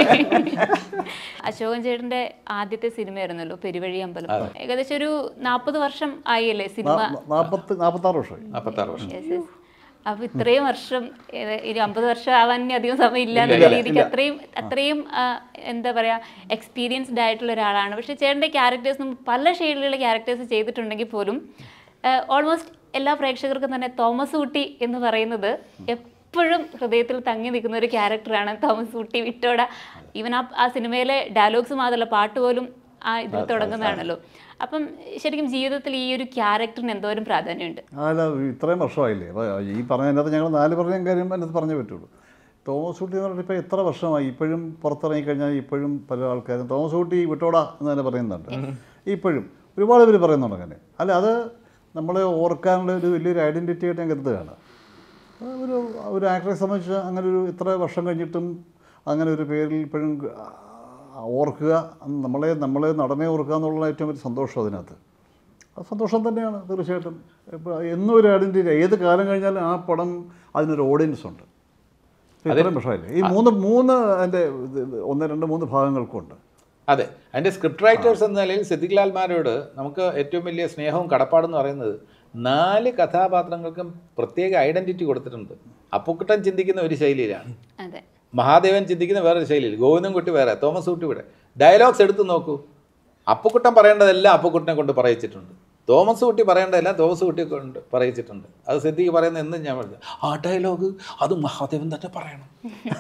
അശോകൻ ചേട്ടന്റെ ആദ്യത്തെ സിനിമയായിരുന്നല്ലോ പെരുവഴി അമ്പലം ഏകദേശം ഒരു നാൽപ്പത് വർഷം ആയില്ലേ സിനിമ നാൽപ്പത്തി നാൽപ്പത്താറ് വർഷമായി നാൽപ്പത്താറ് വർഷം Yes, yes. അപ്പൊ ഇത്രയും വർഷം ഏത് ഒരു അമ്പത് വർഷം ആവാൻ ഇനി അധികം സമയം ഇല്ല എന്നുള്ള രീതിക്ക് അത്രയും അത്രയും ആ, എന്താ പറയാ എക്സ്പീരിയൻസ്ഡ് ആയിട്ടുള്ള ഒരാളാണ് പക്ഷെ ചേട്ടൻ്റെ ക്യാരക്ടേഴ്സും പല ഷെയ്ഡിലുള്ള ക്യാരക്ടേഴ്സ് ചെയ്തിട്ടുണ്ടെങ്കിൽ പോലും ഓൾമോസ്റ്റ് എല്ലാ പ്രേക്ഷകർക്കും തന്നെ തോമസ് ഊട്ടി എന്ന് പറയുന്നത് എപ്പോഴും ഹൃദയത്തിൽ തങ്ങി നിൽക്കുന്ന ഒരു ക്യാരക്ടറാണ് തോമസ് ഊട്ടി വിട്ടോട ഈവൻ ആ ആ സിനിമയിലെ ഡയലോഗ്സ് മാത്രമല്ല പാട്ട് പോലും ആ ഇതിൽ തുടങ്ങുന്നതാണല്ലോ അപ്പം ശരിക്കും ജീവിതത്തിൽ ഈ ഒരു ക്യാരക്ടറിന് എന്തോരം പ്രാധാന്യമുണ്ട് അല്ല ഇത്രയും വർഷമായില്ലേ അപ്പോൾ ഈ പറഞ്ഞതിനകത്ത് ഞങ്ങൾ നാല് പറഞ്ഞ കാര്യം അതിനകത്ത് പറഞ്ഞേ പറ്റുള്ളൂ തോമസ് കുട്ടി എന്ന് പറഞ്ഞിട്ട് ഇപ്പോൾ എത്ര വർഷമായി ഇപ്പോഴും പുറത്തിറങ്ങി കഴിഞ്ഞാൽ ഇപ്പോഴും പല ആൾക്കാരും തോമസ് കുട്ടി വിട്ടോടാ എന്ന് തന്നെ പറയുന്നുണ്ട് ഇപ്പോഴും ഒരുപാട് പേര് പറയുന്നുണ്ട് അങ്ങനെ അല്ല അത് നമ്മളെ ഓർക്കാനുള്ള ഒരു വലിയൊരു ഐഡൻറ്റിറ്റി ആയിട്ട് ഞാൻ കരുതുകയാണ് അത് ഒരു ഒരു ആക്ടറെ സംബന്ധിച്ച് അങ്ങനെ ഒരു ഇത്ര വർഷം കഴിഞ്ഞിട്ടും അങ്ങനെ ഒരു പേരിൽ ഇപ്പോഴും ആ, ഓർക്കുക നമ്മളെ നമ്മളെ നടനെ ഓർക്കുക എന്നുള്ള ഏറ്റവും വലിയ സന്തോഷം അതിനകത്ത് അത് സന്തോഷം തന്നെയാണ് തീർച്ചയായിട്ടും ഇപ്പോൾ എന്നും ഒരു ഐഡൻറ്റിറ്റി ഏത് കാലം കഴിഞ്ഞാലും ആ പടം അതിനൊരു ഓഡിയൻസ് ഉണ്ട് ഇപ്പം ഇത്രയും വർഷമായില്ലേ ഈ മൂന്ന് മൂന്ന് അതിൻ്റെ ഇത് ഇത് ഒന്ന് രണ്ട് മൂന്ന് ഭാഗങ്ങൾക്കുണ്ട് അതെ അതിൻ്റെ സ്ക്രിപ്റ്റ് റൈറ്റേഴ്സ് എന്ന നിലയിൽ സിദ്ദിഖ് ലാൽമാരോട് നമുക്ക് ഏറ്റവും വലിയ സ്നേഹവും കടപ്പാടെന്ന് പറയുന്നത് നാല് കഥാപാത്രങ്ങൾക്കും പ്രത്യേക ഐഡന്റിറ്റി കൊടുത്തിട്ടുണ്ട് അപ്പുക്കുട്ടൻ ചിന്തിക്കുന്ന ഒരു ശൈലിയിലാണ് അതെ മഹാദേവൻ ചിന്തിക്കുന്ന വേറൊരു ശൈലിയിൽ ഗോവിന്ദൻകുട്ടി വേറെ തോമസ് കുട്ടി ഇവിടെ ഡയലോഗ്സ് എടുത്ത് നോക്കൂ അപ്പുക്കുട്ടൻ പറയേണ്ടതെല്ലാം അപ്പുക്കുട്ടനെ കൊണ്ട് പറയിച്ചിട്ടുണ്ട് തോമസ് കുട്ടി പറയേണ്ടതെല്ലാം തോമസ് കുട്ടിയെ കൊണ്ട് പറയിച്ചിട്ടുണ്ട് അത് സിദ്ദിഖ് പറയുന്ന എന്നും ഞാൻ പറഞ്ഞു ആ ഡയലോഗ് അത് മഹാദേവൻ തന്നെ പറയണം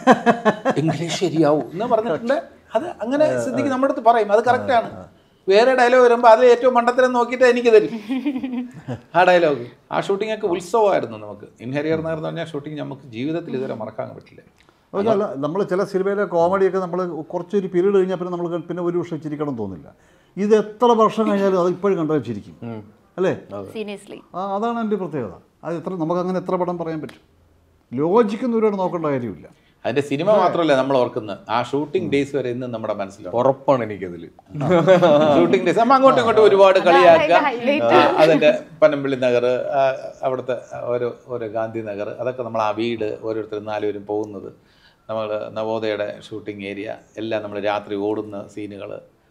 എങ്കിലേ ശരിയാവൂ എന്ന് പറഞ്ഞിട്ടുണ്ട് അത് അങ്ങനെ സിദ്ദിഖ് നമ്മുടെ അടുത്ത് പറയും അത് കറക്റ്റാണ് വേറെ ഡയലോഗ് വരുമ്പോൾ അതിൽ ഏറ്റവും മണ്ടത്തരം നോക്കിയിട്ട് എനിക്ക് തരും ആ ഡയലോഗ് ആ ഷൂട്ടിംഗ് ഒക്കെ ഉത്സവമായിരുന്നു നമുക്ക് ഇൻഹരിയർ നഗർ എന്ന് പറഞ്ഞാൽ ഷൂട്ടിംഗ് നമുക്ക് ജീവിതത്തിൽ ഇതുവരെ മറക്കാൻ പറ്റില്ല അതല്ല നമ്മൾ ചില സിനിമയിലെ കോമഡിയൊക്കെ നമ്മൾ കുറച്ചൊരു പീരീഡ് കഴിഞ്ഞാൽ പിന്നെ നമ്മൾ പിന്നെ ഒരു വർഷം ചിരിക്കണം തോന്നില്ല ഇത് എത്ര വർഷം കഴിഞ്ഞാലും അത് ഇപ്പോഴും കണ്ടാൽ ചിരിക്കും അല്ലേ സീരിയസ്ലി ആ അതാണ് എൻ്റെ പ്രത്യേകത അത് എത്ര നമുക്കങ്ങനെ എത്ര പടം പറയാൻ പറ്റും ലോജിക്കുന്നവരോട് നോക്കേണ്ട കാര്യമില്ല അതിന്റെ സിനിമ മാത്രമല്ല നമ്മൾ ഓർക്കുന്നത് ആ ഷൂട്ടിംഗ് ഡേയ്സ് വരെ ഇന്നും നമ്മുടെ മനസ്സിലുണ്ട് ഉറപ്പാണ് എനിക്കതിൽ ഷൂട്ടിംഗ് ഡേയ്സ് നമ്മൾ അങ്ങോട്ടും ഇങ്ങോട്ടും ഒരുപാട് കളിയാക്കുക ആ, അതിന്റെ പനമ്പിള്ളി നഗർ ആ, അവിടുത്തെ ഓരോ ഓരോ ഗാന്ധി നഗർ അതൊക്കെ നമ്മൾ ആ വീട് ഓരോരുത്തരും നാലുപേരും പോകുന്നത് നമ്മൾ നവോദയയുടെ ഷൂട്ടിംഗ് ഏരിയ എല്ലാം നമ്മൾ രാത്രി ഓടുന്ന സീനുകൾ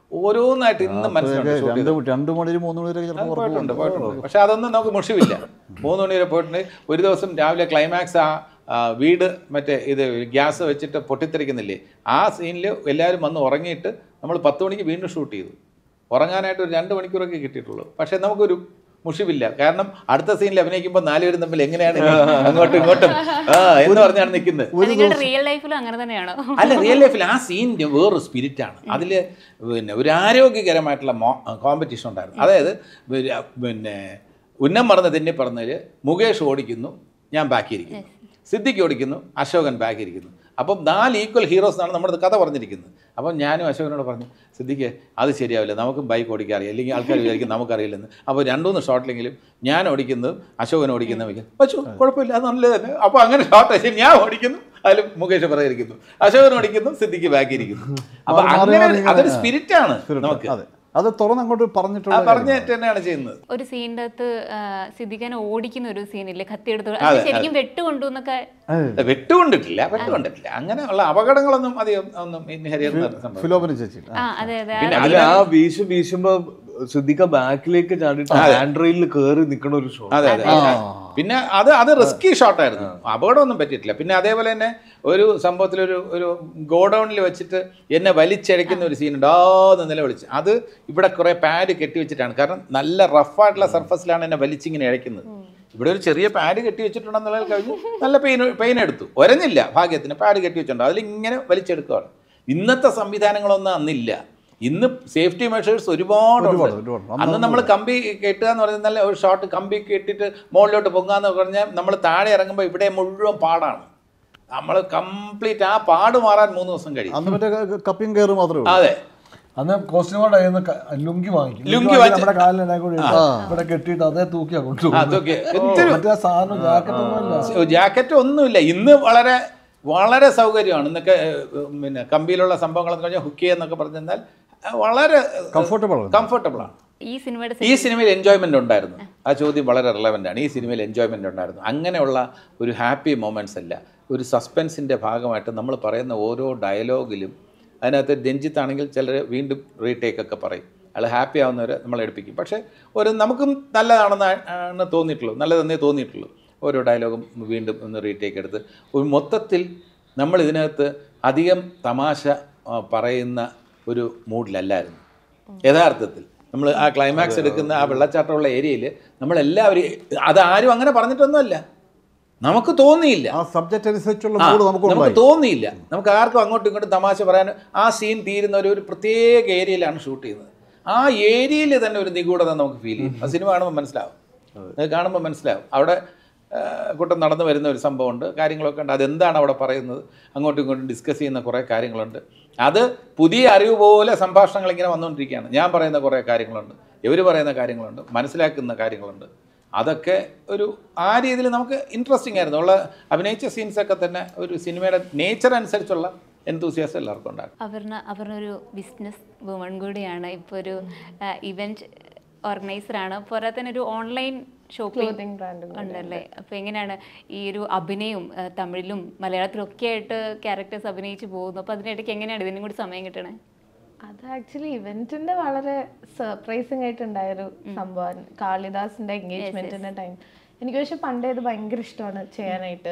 ഓരോന്നായിട്ട് ഇന്നും മനസ്സിലുണ്ട് shoot രണ്ട് ചെയ്തത്. രണ്ട് മണി മൂന്ന് മണി വരെ ചിലപ്പോൾ ഉറക്കം പോയിട്ടുണ്ട് പോയിട്ടുണ്ട് പക്ഷെ അതൊന്നും നമുക്ക് മുഷിവില്ല മൂന്ന് മണി വരെ പോയിട്ടുണ്ട് ഒരു ദിവസം രാവിലെ ക്ലൈമാക്സ് ആ ആ, വീട് മറ്റേ ഇത് ഗ്യാസ് വെച്ചിട്ട് പൊട്ടിത്തെറിക്കുന്നില്ലേ ആ സീനിൽ എല്ലാവരും വന്ന് ഉറങ്ങിയിട്ട് നമ്മൾ പത്ത് മണിക്ക് വീണ്ടും ഷൂട്ട് ചെയ്തു ഉറങ്ങാനായിട്ട് ഒരു രണ്ട് മണിക്കൂറൊക്കെ കിട്ടിയിട്ടുള്ളൂ പക്ഷേ നമുക്കൊരു മുഷിവില്ല കാരണം അടുത്ത സീനിൽ അഭിനയിക്കുമ്പോൾ നാലുപേരും തമ്മിൽ എങ്ങനെയാണ് ഇനി അങ്ങോട്ടും ഇങ്ങോട്ടും ആ എന്ന് പറഞ്ഞാണ് നിൽക്കുന്നത് അത് നിങ്ങളുടെ റിയൽ ലൈഫിലും അങ്ങനെ തന്നെയാണോ അല്ല റിയൽ ലൈഫിൽ ആ സീനിൻ്റെ വേറൊരു സ്പിരിറ്റാണ് അതിൽ പിന്നെ ഒരു ആരോഗ്യകരമായിട്ടുള്ള കോമ്പറ്റീഷൻ ഉണ്ടായിരുന്നു അതായത് പിന്നെ- പിന്നെ ഉന്നം മറന്ന് തെന്നി പറഞ്ഞതിൽ മുകേഷ് ഓടിക്കുന്നു ഞാൻ ബാക്കിയിരിക്കുന്നു സിദ്ദിഖ് ഓടിക്കുന്നു അശോകൻ ബാക്കിയിരിക്കുന്നു അപ്പം നാല് ഈക്വൽ ഹീറോസ് എന്നാണ് നമ്മുടെ കഥ പറഞ്ഞിരിക്കുന്നത് അപ്പം ഞാനും അശോകനോട് പറഞ്ഞു സിദ്ദിഖ് അത് ശരിയാവില്ല നമുക്കും ബൈക്ക് ഓടിക്കാൻ അറിയാം അല്ലെങ്കിൽ ആൾക്കാർ വിചാരിക്കും നമുക്കറിയില്ലെന്ന് അപ്പോൾ രണ്ടുമൂന്ന് ഷോട്ടിലെങ്കിലും ഞാൻ ഓടിക്കുന്നതും അശോകൻ ഓടിക്കുന്നതും വയ്ക്കും പക്ഷേ കുഴപ്പമില്ല അത് നല്ലത് തന്നെ അപ്പോൾ അങ്ങനെ ഷോട്ട് വെച്ച് ഞാൻ ഓടിക്കുന്നു അതിൽ മുകേഷ് പറയുന്നു അശോകൻ ഓടിക്കുന്നു സിദ്ദിഖ് ബാക്കി ഇരിക്കുന്നു അപ്പോൾ മാറി അങ്ങനെ മാറി ഇങ്ങനെ- അതൊരു സ്പിരിറ്റാണ് നമുക്ക് അതെ അത് തുറന്ന് അങ്ങോട്ട് ആ പറഞ്ഞിട്ടുള്ള പറഞ്ഞിട്ട് തന്നെയാണ് ചെയ്യുന്നത് ഒരു സീനിൻ്റെ അകത്ത് സിദ്ദിഖാനെ ഓടിക്കുന്ന ഒരു സീനില്ലേ കത്തിയെടുത്ത് അത് ശരിക്കും വെട്ടുകൊണ്ടു എന്നൊക്കെ വെട്ടുകൊണ്ടിട്ടില്ല വെട്ടുകൊണ്ടിട്ടില്ല അങ്ങനെയുള്ള അപകടങ്ങളൊന്നും അധികം ഒന്നും ഇനി ഹരിയർ സംഭവം ഫിലോമിന ചേച്ചി ആ അതെ അതെ പിന്നെ അതിൽ ആ വീശു വീശുമ്പോ ശ്രദ്ധിക്ക ബാക്കിലേക്ക് ചാടിയിട്ട് ഹാൻഡ് റെയിലിൽ കയറി നിൽക്കുന്ന ഒരു ഷോ അതെ അതെ പിന്നെ അത് അത് റിസ്കി ഷോട്ടായിരുന്നു അപകടമൊന്നും പറ്റിയിട്ടില്ല പിന്നെ അതേപോലെ തന്നെ ഒരു സംഭവത്തിൽ ഒരു ഒരു ഗോഡൗണിൽ വെച്ചിട്ട് എന്നെ വലിച്ചഴയ്ക്കുന്ന ഒരു സീനുണ്ട് ആ എന്ന് നിലവിളിച്ച് അത് ഇവിടെ കുറേ പാഡ് കെട്ടി വെച്ചിട്ടാണ് കാരണം നല്ല റഫായിട്ടുള്ള സർഫസിലാണ് എന്നെ വലിച്ചിങ്ങനെ ഇഴയ്ക്കുന്നത് ഇവിടെ ഒരു ചെറിയ പാഡ് കെട്ടി വെച്ചിട്ടുണ്ടെന്നുള്ളത് കഴിഞ്ഞ് നല്ല പെയിൻ പെയിൻ എടുത്തു ഒരഞ്ഞില്ല ഭാഗ്യത്തിന് പാഡ് കെട്ടി വെച്ചിട്ടുണ്ട് അതിലിങ്ങനെ വലിച്ചെടുക്കുകയാണ് ഇന്നത്തെ സംവിധാനങ്ങളൊന്നും അന്നില്ല ഇന്ന് സേഫ്റ്റി മെഷേഴ്സ് ഒരുപാടുണ്ട് ഒരുപാട്, ഒരുപാട്. അന്ന് നമ്മൾ കമ്പി കെട്ടുക എന്ന് പറയുന്നത് നല്ല ഒരു ഷോട്ട് കമ്പി കെട്ടിട്ട് മുകളിലോട്ട് പൊങ്ങാന്ന് പറഞ്ഞാൽ നമ്മൾ താഴെ ഇറങ്ങുമ്പോൾ ഇവിടെ മുഴുവൻ പാടാണ് നമ്മൾ കംപ്ലീറ്റ് ആ പാട് മാറാൻ മൂന്ന് ദിവസം കഴിയും അന്ന് മറ്റേ കപ്പിയും കയറ് മാത്രമേ ഉള്ളൂ അതെ അന്ന് കോസ്റ്റ്യൂമോടെ കയ്യിൽ നിന്ന് ലുങ്കി വാങ്ങിക്കും ലുങ്കി വാങ്ങി വാങ്ങിച്ച് നമ്മുടെ കാലിനെ കൂടി ഇട്ട് ഇവിടെ കെട്ടിയിട്ട് അതേ തൂക്കിയാ കൊണ്ടുപോകും അതൊക്കെ എന്തൊരു മറ്റേ ആ സാധനം ജാക്കറ്റ് ഒന്നുമില്ല ജാക്കറ്റ് ഒന്നുമില്ല ഇന്ന് വളരെ വളരെ സൗകര്യമാണ് ഇന്നൊക്കെ ഏഹ്, പിന്നെ കമ്പിയിലുള്ള സംഭവങ്ങളെന്ന് പറഞ്ഞാൽ ഹുക്ക് ചെയ്യുന്നൊക്കെ പറഞ്ഞാൽ വളരെ Comfortable ആണ്. കംഫർട്ടബിൾ ആണ് ഈ സിനിമയുടെ ഈ സിനിമയിൽ എൻജോയ്മെൻ്റ് ഉണ്ടായിരുന്നു ആ ചോദ്യം വളരെ റിലവൻ്റ് ആണ് ഈ സിനിമയിൽ എൻജോയ്മെൻ്റ് ഉണ്ടായിരുന്നു അങ്ങനെയുള്ള ഒരു ഹാപ്പി മൊമെൻറ്റ്സ് അല്ല ഒരു സസ്പെൻസിൻ്റെ ഭാഗമായിട്ട് നമ്മൾ പറയുന്ന ഓരോ ഡയലോഗിലും അതിനകത്ത് രഞ്ജിത്താണെങ്കിൽ ചിലർ വീണ്ടും റീടേക്ക് ഒക്കെ പറയും അയാൾ ഹാപ്പി ആവുന്നവരെ നമ്മൾ എടുപ്പിക്കും പക്ഷേ ഒരു നമുക്കും നല്ലതാണെന്ന് ആണ് തോന്നിയിട്ടുള്ളൂ നല്ലതെന്നേ തോന്നിയിട്ടുള്ളൂ ഓരോ ഡയലോഗും വീണ്ടും ഒന്ന് റീടേക്ക് എടുത്ത് ഒരു മൊത്തത്തിൽ നമ്മൾ ഇതിനകത്ത് അധികം തമാശ ആ, പറയുന്ന ഒരു മൂഡിലല്ലായിരുന്നു യഥാർത്ഥത്തിൽ നമ്മൾ ആ ക്ലൈമാക്സ് എടുക്കുന്ന ആ വെള്ളച്ചാട്ടമുള്ള ഏരിയയിൽ നമ്മളെല്ലാവരും അതാരും അങ്ങനെ പറഞ്ഞിട്ടൊന്നുമല്ല നമുക്ക് തോന്നിയില്ല ആ സബ്ജക്റ്റ് അനുസരിച്ചുള്ള ആ, മൂഡ് നമുക്ക് നമുക്ക് ഉണ്ടായി തോന്നിയില്ല നമുക്ക് ആർക്കും അങ്ങോട്ടും ഇങ്ങോട്ടും തമാശ പറയാൻ ആ സീൻ തീരുന്ന ഒരു ഒരു പ്രത്യേക ഏരിയയിലാണ് ഷൂട്ട് ചെയ്യുന്നത് ആ ഏരിയയിൽ തന്നെ ഒരു നിഗൂഢത നമുക്ക് ഫീൽ ചെയ്യും ആ സിനിമ കാണുമ്പോൾ മനസ്സിലാവും അത് കാണുമ്പോൾ മനസ്സിലാവും അവിടെ ആ, കൂട്ടം നടന്നു വരുന്ന ഒരു സംഭവമുണ്ട് കാര്യങ്ങളൊക്കെ ഉണ്ട് അതെന്താണ് അവിടെ പറയുന്നത് അങ്ങോട്ടും ഇങ്ങോട്ടും ഡിസ്കസ് ചെയ്യുന്ന കുറേ കാര്യങ്ങളുണ്ട് അത് പുതിയ അറിവ് പോലെ സംഭാഷണങ്ങൾ ഇങ്ങനെ വന്നുകൊണ്ടിരിക്കുകയാണ് ഞാൻ പറയുന്ന കുറേ കാര്യങ്ങളുണ്ട് ഇവർ പറയുന്ന കാര്യങ്ങളുണ്ട് മനസ്സിലാക്കുന്ന കാര്യങ്ങളുണ്ട് അതൊക്കെ ഒരു ആ രീതിയിൽ നമുക്ക് ഇൻട്രസ്റ്റിംഗ് ആയിരുന്നു ഉള്ള അഭിനയിച്ച സീൻസൊക്കെ തന്നെ ഒരു സിനിമയുടെ നേച്ചർ അനുസരിച്ചുള്ള എൻതൂസിയാസം എല്ലാവർക്കും ഉണ്ടാകും അപർണ അപർണ ഒരു ബിസിനസ് വുമൺ കൂടിയാണ് ഇപ്പോൾ ഒരു ഇവൻറ്റ് ഓർഗനൈസറാണ് പോരാത്തന്നെ ഒരു ഓൺലൈൻ ഷോപ്പിംഗ് Clothing brand ഉം ഉണ്ടല്ലേ അപ്പോൾ എങ്ങനെയാണ് ഈ ഒരു അഭിനയവും ആ, തമിഴിലും മലയാളത്തിലും ഒക്കെ ആയിട്ട് ക്യാരക്ടേഴ്സ് അഭിനയിച്ച് പോകുന്നു അപ്പോൾ അതിനിടയ്ക്ക് എങ്ങനെയാണ് ഇതിനും കൂടി സമയം കിട്ടണേ അത് ആക്ച്വലി ഇവന്റിന്റെ വളരെ സർപ്രൈസിങ് ആയിട്ടുണ്ടായൊരു സംഭവമാണ് കാളിദാസിന്റെ എൻഗേജ്മെന്റിന്റെ ടൈം എനിക്ക് പക്ഷെ പണ്ടേ ഇത് ഭയങ്കര ഇഷ്ടമാണ് ചെയ്യാനായിട്ട്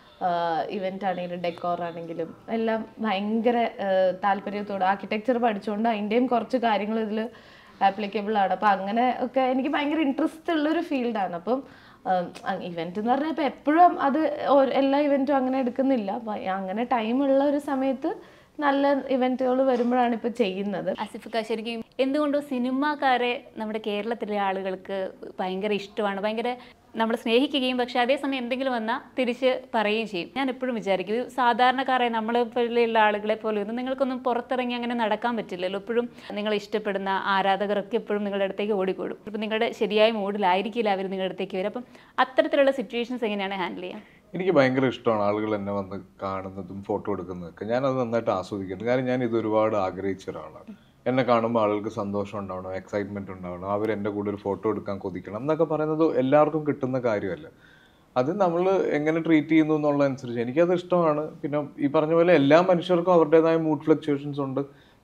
ഇവന്റ് ആണെങ്കിലും ഡെക്കോർ ആണെങ്കിലും എല്ലാം ഭയങ്കര ആഹ് താല്പര്യത്തോടെ ആർക്കിടെക്ചർ പഠിച്ചുകൊണ്ട് അതിൻ്റെയും കുറച്ച് കാര്യങ്ങൾ ഇതിൽ ആപ്ലിക്കബിൾ ആണ് അപ്പം അങ്ങനെ ഒക്കെ എനിക്ക് ഭയങ്കര ഇൻട്രസ്റ്റ് ഉള്ളൊരു ഫീൽഡാണ് അപ്പം ഇവന്റ് എന്ന് പറഞ്ഞാൽ ഇപ്പം എപ്പോഴും അത് ഓ- എല്ലാ ഇവന്റും അങ്ങനെ എടുക്കുന്നില്ല അപ്പൊ അങ്ങനെ ടൈമുള്ള ഒരു സമയത്ത് നല്ല ഇവന്റുകൾ വരുമ്പോഴാണ് ഇപ്പൊ ചെയ്യുന്നത് ആസിഫിക്ക ശരിക്കും എന്തുകൊണ്ടോ സിനിമാക്കാരെ നമ്മുടെ കേരളത്തിലെ ആളുകൾക്ക് ഭയങ്കര ഇഷ്ടമാണ് ഭയങ്കര നമ്മൾ സ്നേഹിക്കുകയും പക്ഷെ അതേസമയം എന്തെങ്കിലും വന്നാൽ തിരിച്ച് പറയുകയും ചെയ്യും ഞാൻ എപ്പോഴും വിചാരിക്കും ഒരു സാധാരണക്കാരെ നമ്മളെ പോലെയുള്ള ആളുകളെ പോലെ ഒന്നും നിങ്ങൾക്കൊന്നും പുറത്തിറങ്ങി അങ്ങനെ നടക്കാൻ പറ്റില്ലല്ലോ എപ്പോഴും നിങ്ങൾ ഇഷ്ടപ്പെടുന്ന ആരാധകരൊക്കെ എപ്പോഴും നിങ്ങളുടെ അടുത്തേക്ക് ഓടിക്കൂടും ഇപ്പം നിങ്ങളുടെ ശരിയായ മൂഡിലായിരിക്കില്ല അവർ നിങ്ങളുടെ അടുത്തേക്ക് വരും അപ്പം അത്തരത്തിലുള്ള സിറ്റുവേഷൻസ് എങ്ങനെയാണ് ഹാൻഡിൽ ചെയ്യുക എനിക്ക് ഭയങ്കര ഇഷ്ടമാണ് ആളുകൾ എന്നെ വന്ന് കാണുന്നതും ഫോട്ടോ എടുക്കുന്നതൊക്കെ ഞാനത് നന്നായിട്ട് ആസ്വദിക്കുന്നുണ്ട് കാരണം ഞാൻ ഇത് ഒരുപാട് ആഗ്രഹിച്ച ഒരാളാണ് എന്നെ കാണുമ്പോൾ ആളുകൾക്ക് സന്തോഷം ഉണ്ടാവണം എക്സൈറ്റ്മെന്റ് ഉണ്ടാവണം അവർ എൻ്റെ കൂടെ ഒരു ഫോട്ടോ എടുക്കാൻ കൊതിക്കണം എന്നൊക്കെ പറയുന്നത് എല്ലാവർക്കും കിട്ടുന്ന കാര്യമല്ല അത് നമ്മൾ എങ്ങനെ ട്രീറ്റ് ചെയ്യുന്നു എന്നുള്ളതനുസരിച്ച് എനിക്കത് ഇഷ്ടമാണ് പിന്നെ ഈ പറഞ്ഞ പോലെ എല്ലാ മനുഷ്യർക്കും അവരുടേതായ മൂഡ് ഫ്ലക്ച്വേഷൻസ് ഉണ്ട്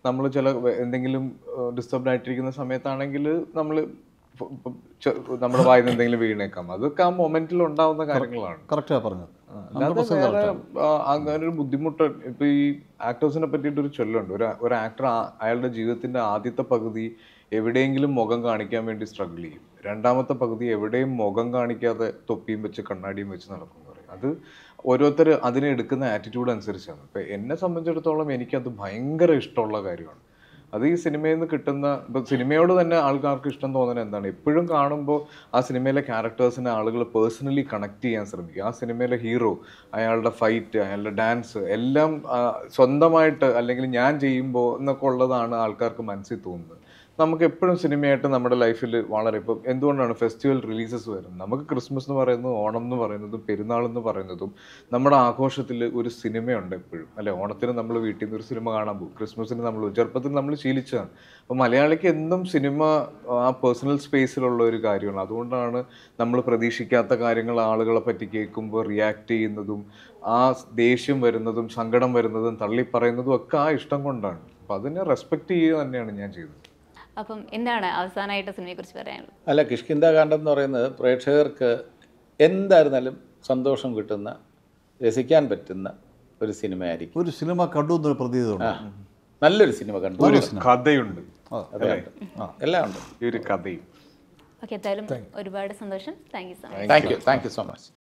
നമ്മൾ ചില വെ- എന്തെങ്കിലും ഡിസ്റ്റർബ്ഡ് ആയിട്ടിരിക്കുന്ന സമയത്താണെങ്കിൽ നമ്മൾ നമ്മുടെ വായിൽ നിന്ന് എന്തെങ്കിലും വീണേക്കാം അതൊക്കെ ആ മൊമെന്റിൽ ഉണ്ടാവുന്ന കാര്യങ്ങളാണ് കറക്റ്റാണ് പറഞ്ഞത് അല്ലാതെ വേറെ ആ, അങ്ങനെ ഒരു ബുദ്ധിമുട്ട് ഇപ്പൊ ഈ ആക്ടേഴ്സിനെ പറ്റിയിട്ട് ഒരു ചൊല്ലുണ്ട് ഒരു ഒരു ആക്ടർ അയാളുടെ ജീവിതത്തിന്റെ ആദ്യത്തെ പകുതി എവിടെയെങ്കിലും മുഖം കാണിക്കാൻ വേണ്ടി സ്ട്രഗിൾ ചെയ്യും രണ്ടാമത്തെ പകുതി എവിടെയും മുഖം കാണിക്കാതെ തൊപ്പിയും വെച്ച് കണ്ണാടിയും വെച്ച് നടക്കും എന്ന് പറയും അത് ഓരോരുത്തർ അതിനെ എടുക്കുന്ന ആറ്റിറ്റ്യൂഡ് അനുസരിച്ചാണ് ഇപ്പൊ എന്നെ സംബന്ധിച്ചിടത്തോളം എനിക്കത് ഭയങ്കര ഇഷ്ടമുള്ള കാര്യമാണ് അത് ഈ സിനിമയിൽ നിന്ന് കിട്ടുന്ന ഇപ്പൊ സിനിമയോട് തന്നെ ആൾക്കാർക്ക് ഇഷ്ടം തോന്നുന്നത് എന്താണ് എപ്പോഴും കാണുമ്പോൾ ആ സിനിമയിലെ ക്യാരക്ടേഴ്സിനെ ആളുകൾ പേഴ്സണലി കണക്ട് ചെയ്യാൻ ശ്രമിക്കുക ആ സിനിമയിലെ ഹീറോ അയാളുടെ ഫൈറ്റ് അയാളുടെ ഡാൻസ് എല്ലാം ആ, സ്വന്തമായിട്ട് അല്ലെങ്കിൽ ഞാൻ ചെയ്യുമ്പോൾ എന്നൊക്കെ ഉള്ളതാണ് ആൾക്കാർക്ക് മനസ്സിൽ തോന്നുന്നത് നമുക്ക് എപ്പോഴും സിനിമയായിട്ട് നമ്മുടെ ലൈഫിൽ വളരെ ഇപ്പം എന്തുകൊണ്ടാണ് ഫെസ്റ്റിവൽ റിലീസസ് വരുന്നത് നമുക്ക് ക്രിസ്മസ് എന്ന് പറയുന്നത് ഓണം എന്ന് പറയുന്നതും പെരുന്നാൾ എന്ന് പറയുന്നതും നമ്മുടെ ആഘോഷത്തിൽ ഒരു സിനിമയുണ്ട് എപ്പോഴും അല്ലെ ഓണത്തിന് നമ്മൾ വീട്ടിൽ നിന്ന് ഒരു സിനിമ കാണാൻ പോകും ക്രിസ്മസിന് നമ്മൾ ചെറുപ്പത്തിൽ നമ്മൾ ശീലിച്ചതാണ് അപ്പോൾ മലയാളിക്ക് എന്നും സിനിമ ആ പേഴ്സണൽ സ്പേസിലുള്ള ഒരു കാര്യമാണ് അതുകൊണ്ടാണ് നമ്മൾ പ്രതീക്ഷിക്കാത്ത കാര്യങ്ങൾ ആളുകളെ പറ്റി കേൾക്കുമ്പോൾ റിയാക്ട് ചെയ്യുന്നതും ആ ദേഷ്യം വരുന്നതും സങ്കടം വരുന്നതും തള്ളി പറയുന്നതും ഒക്കെ ആ ഇഷ്ടം കൊണ്ടാണ് അപ്പോൾ അതിനെ റെസ്പെക്ട് ചെയ്യുക തന്നെയാണ് ഞാൻ ചെയ്തത് അപ്പം എന്താണ് അവസാനമായിട്ട് സിനിമയെക്കുറിച്ച് പറയാനുള്ളത് അല്ല കിഷ്കിന്താകാന്ഡം എന്ന് പറയുന്നത് പ്രേക്ഷകർക്ക് എന്തായിരുന്നാലും സന്തോഷം കിട്ടുന്ന രസിക്കാൻ പറ്റുന്ന ഒരു സിനിമയായിരിക്കും ഒരു സിനിമ കണ്ടു എന്നൊരു പ്രതീതി ആ നല്ലൊരു സിനിമ കണ്ടു ഒരു കഥയുണ്ട് അതെ എല്ലാം ഉണ്ട് ഈ ഒരു കഥയും ഓക്കെ എന്തായാലും ഒരുപാട് സന്തോഷം thank you so much thank you thank you so much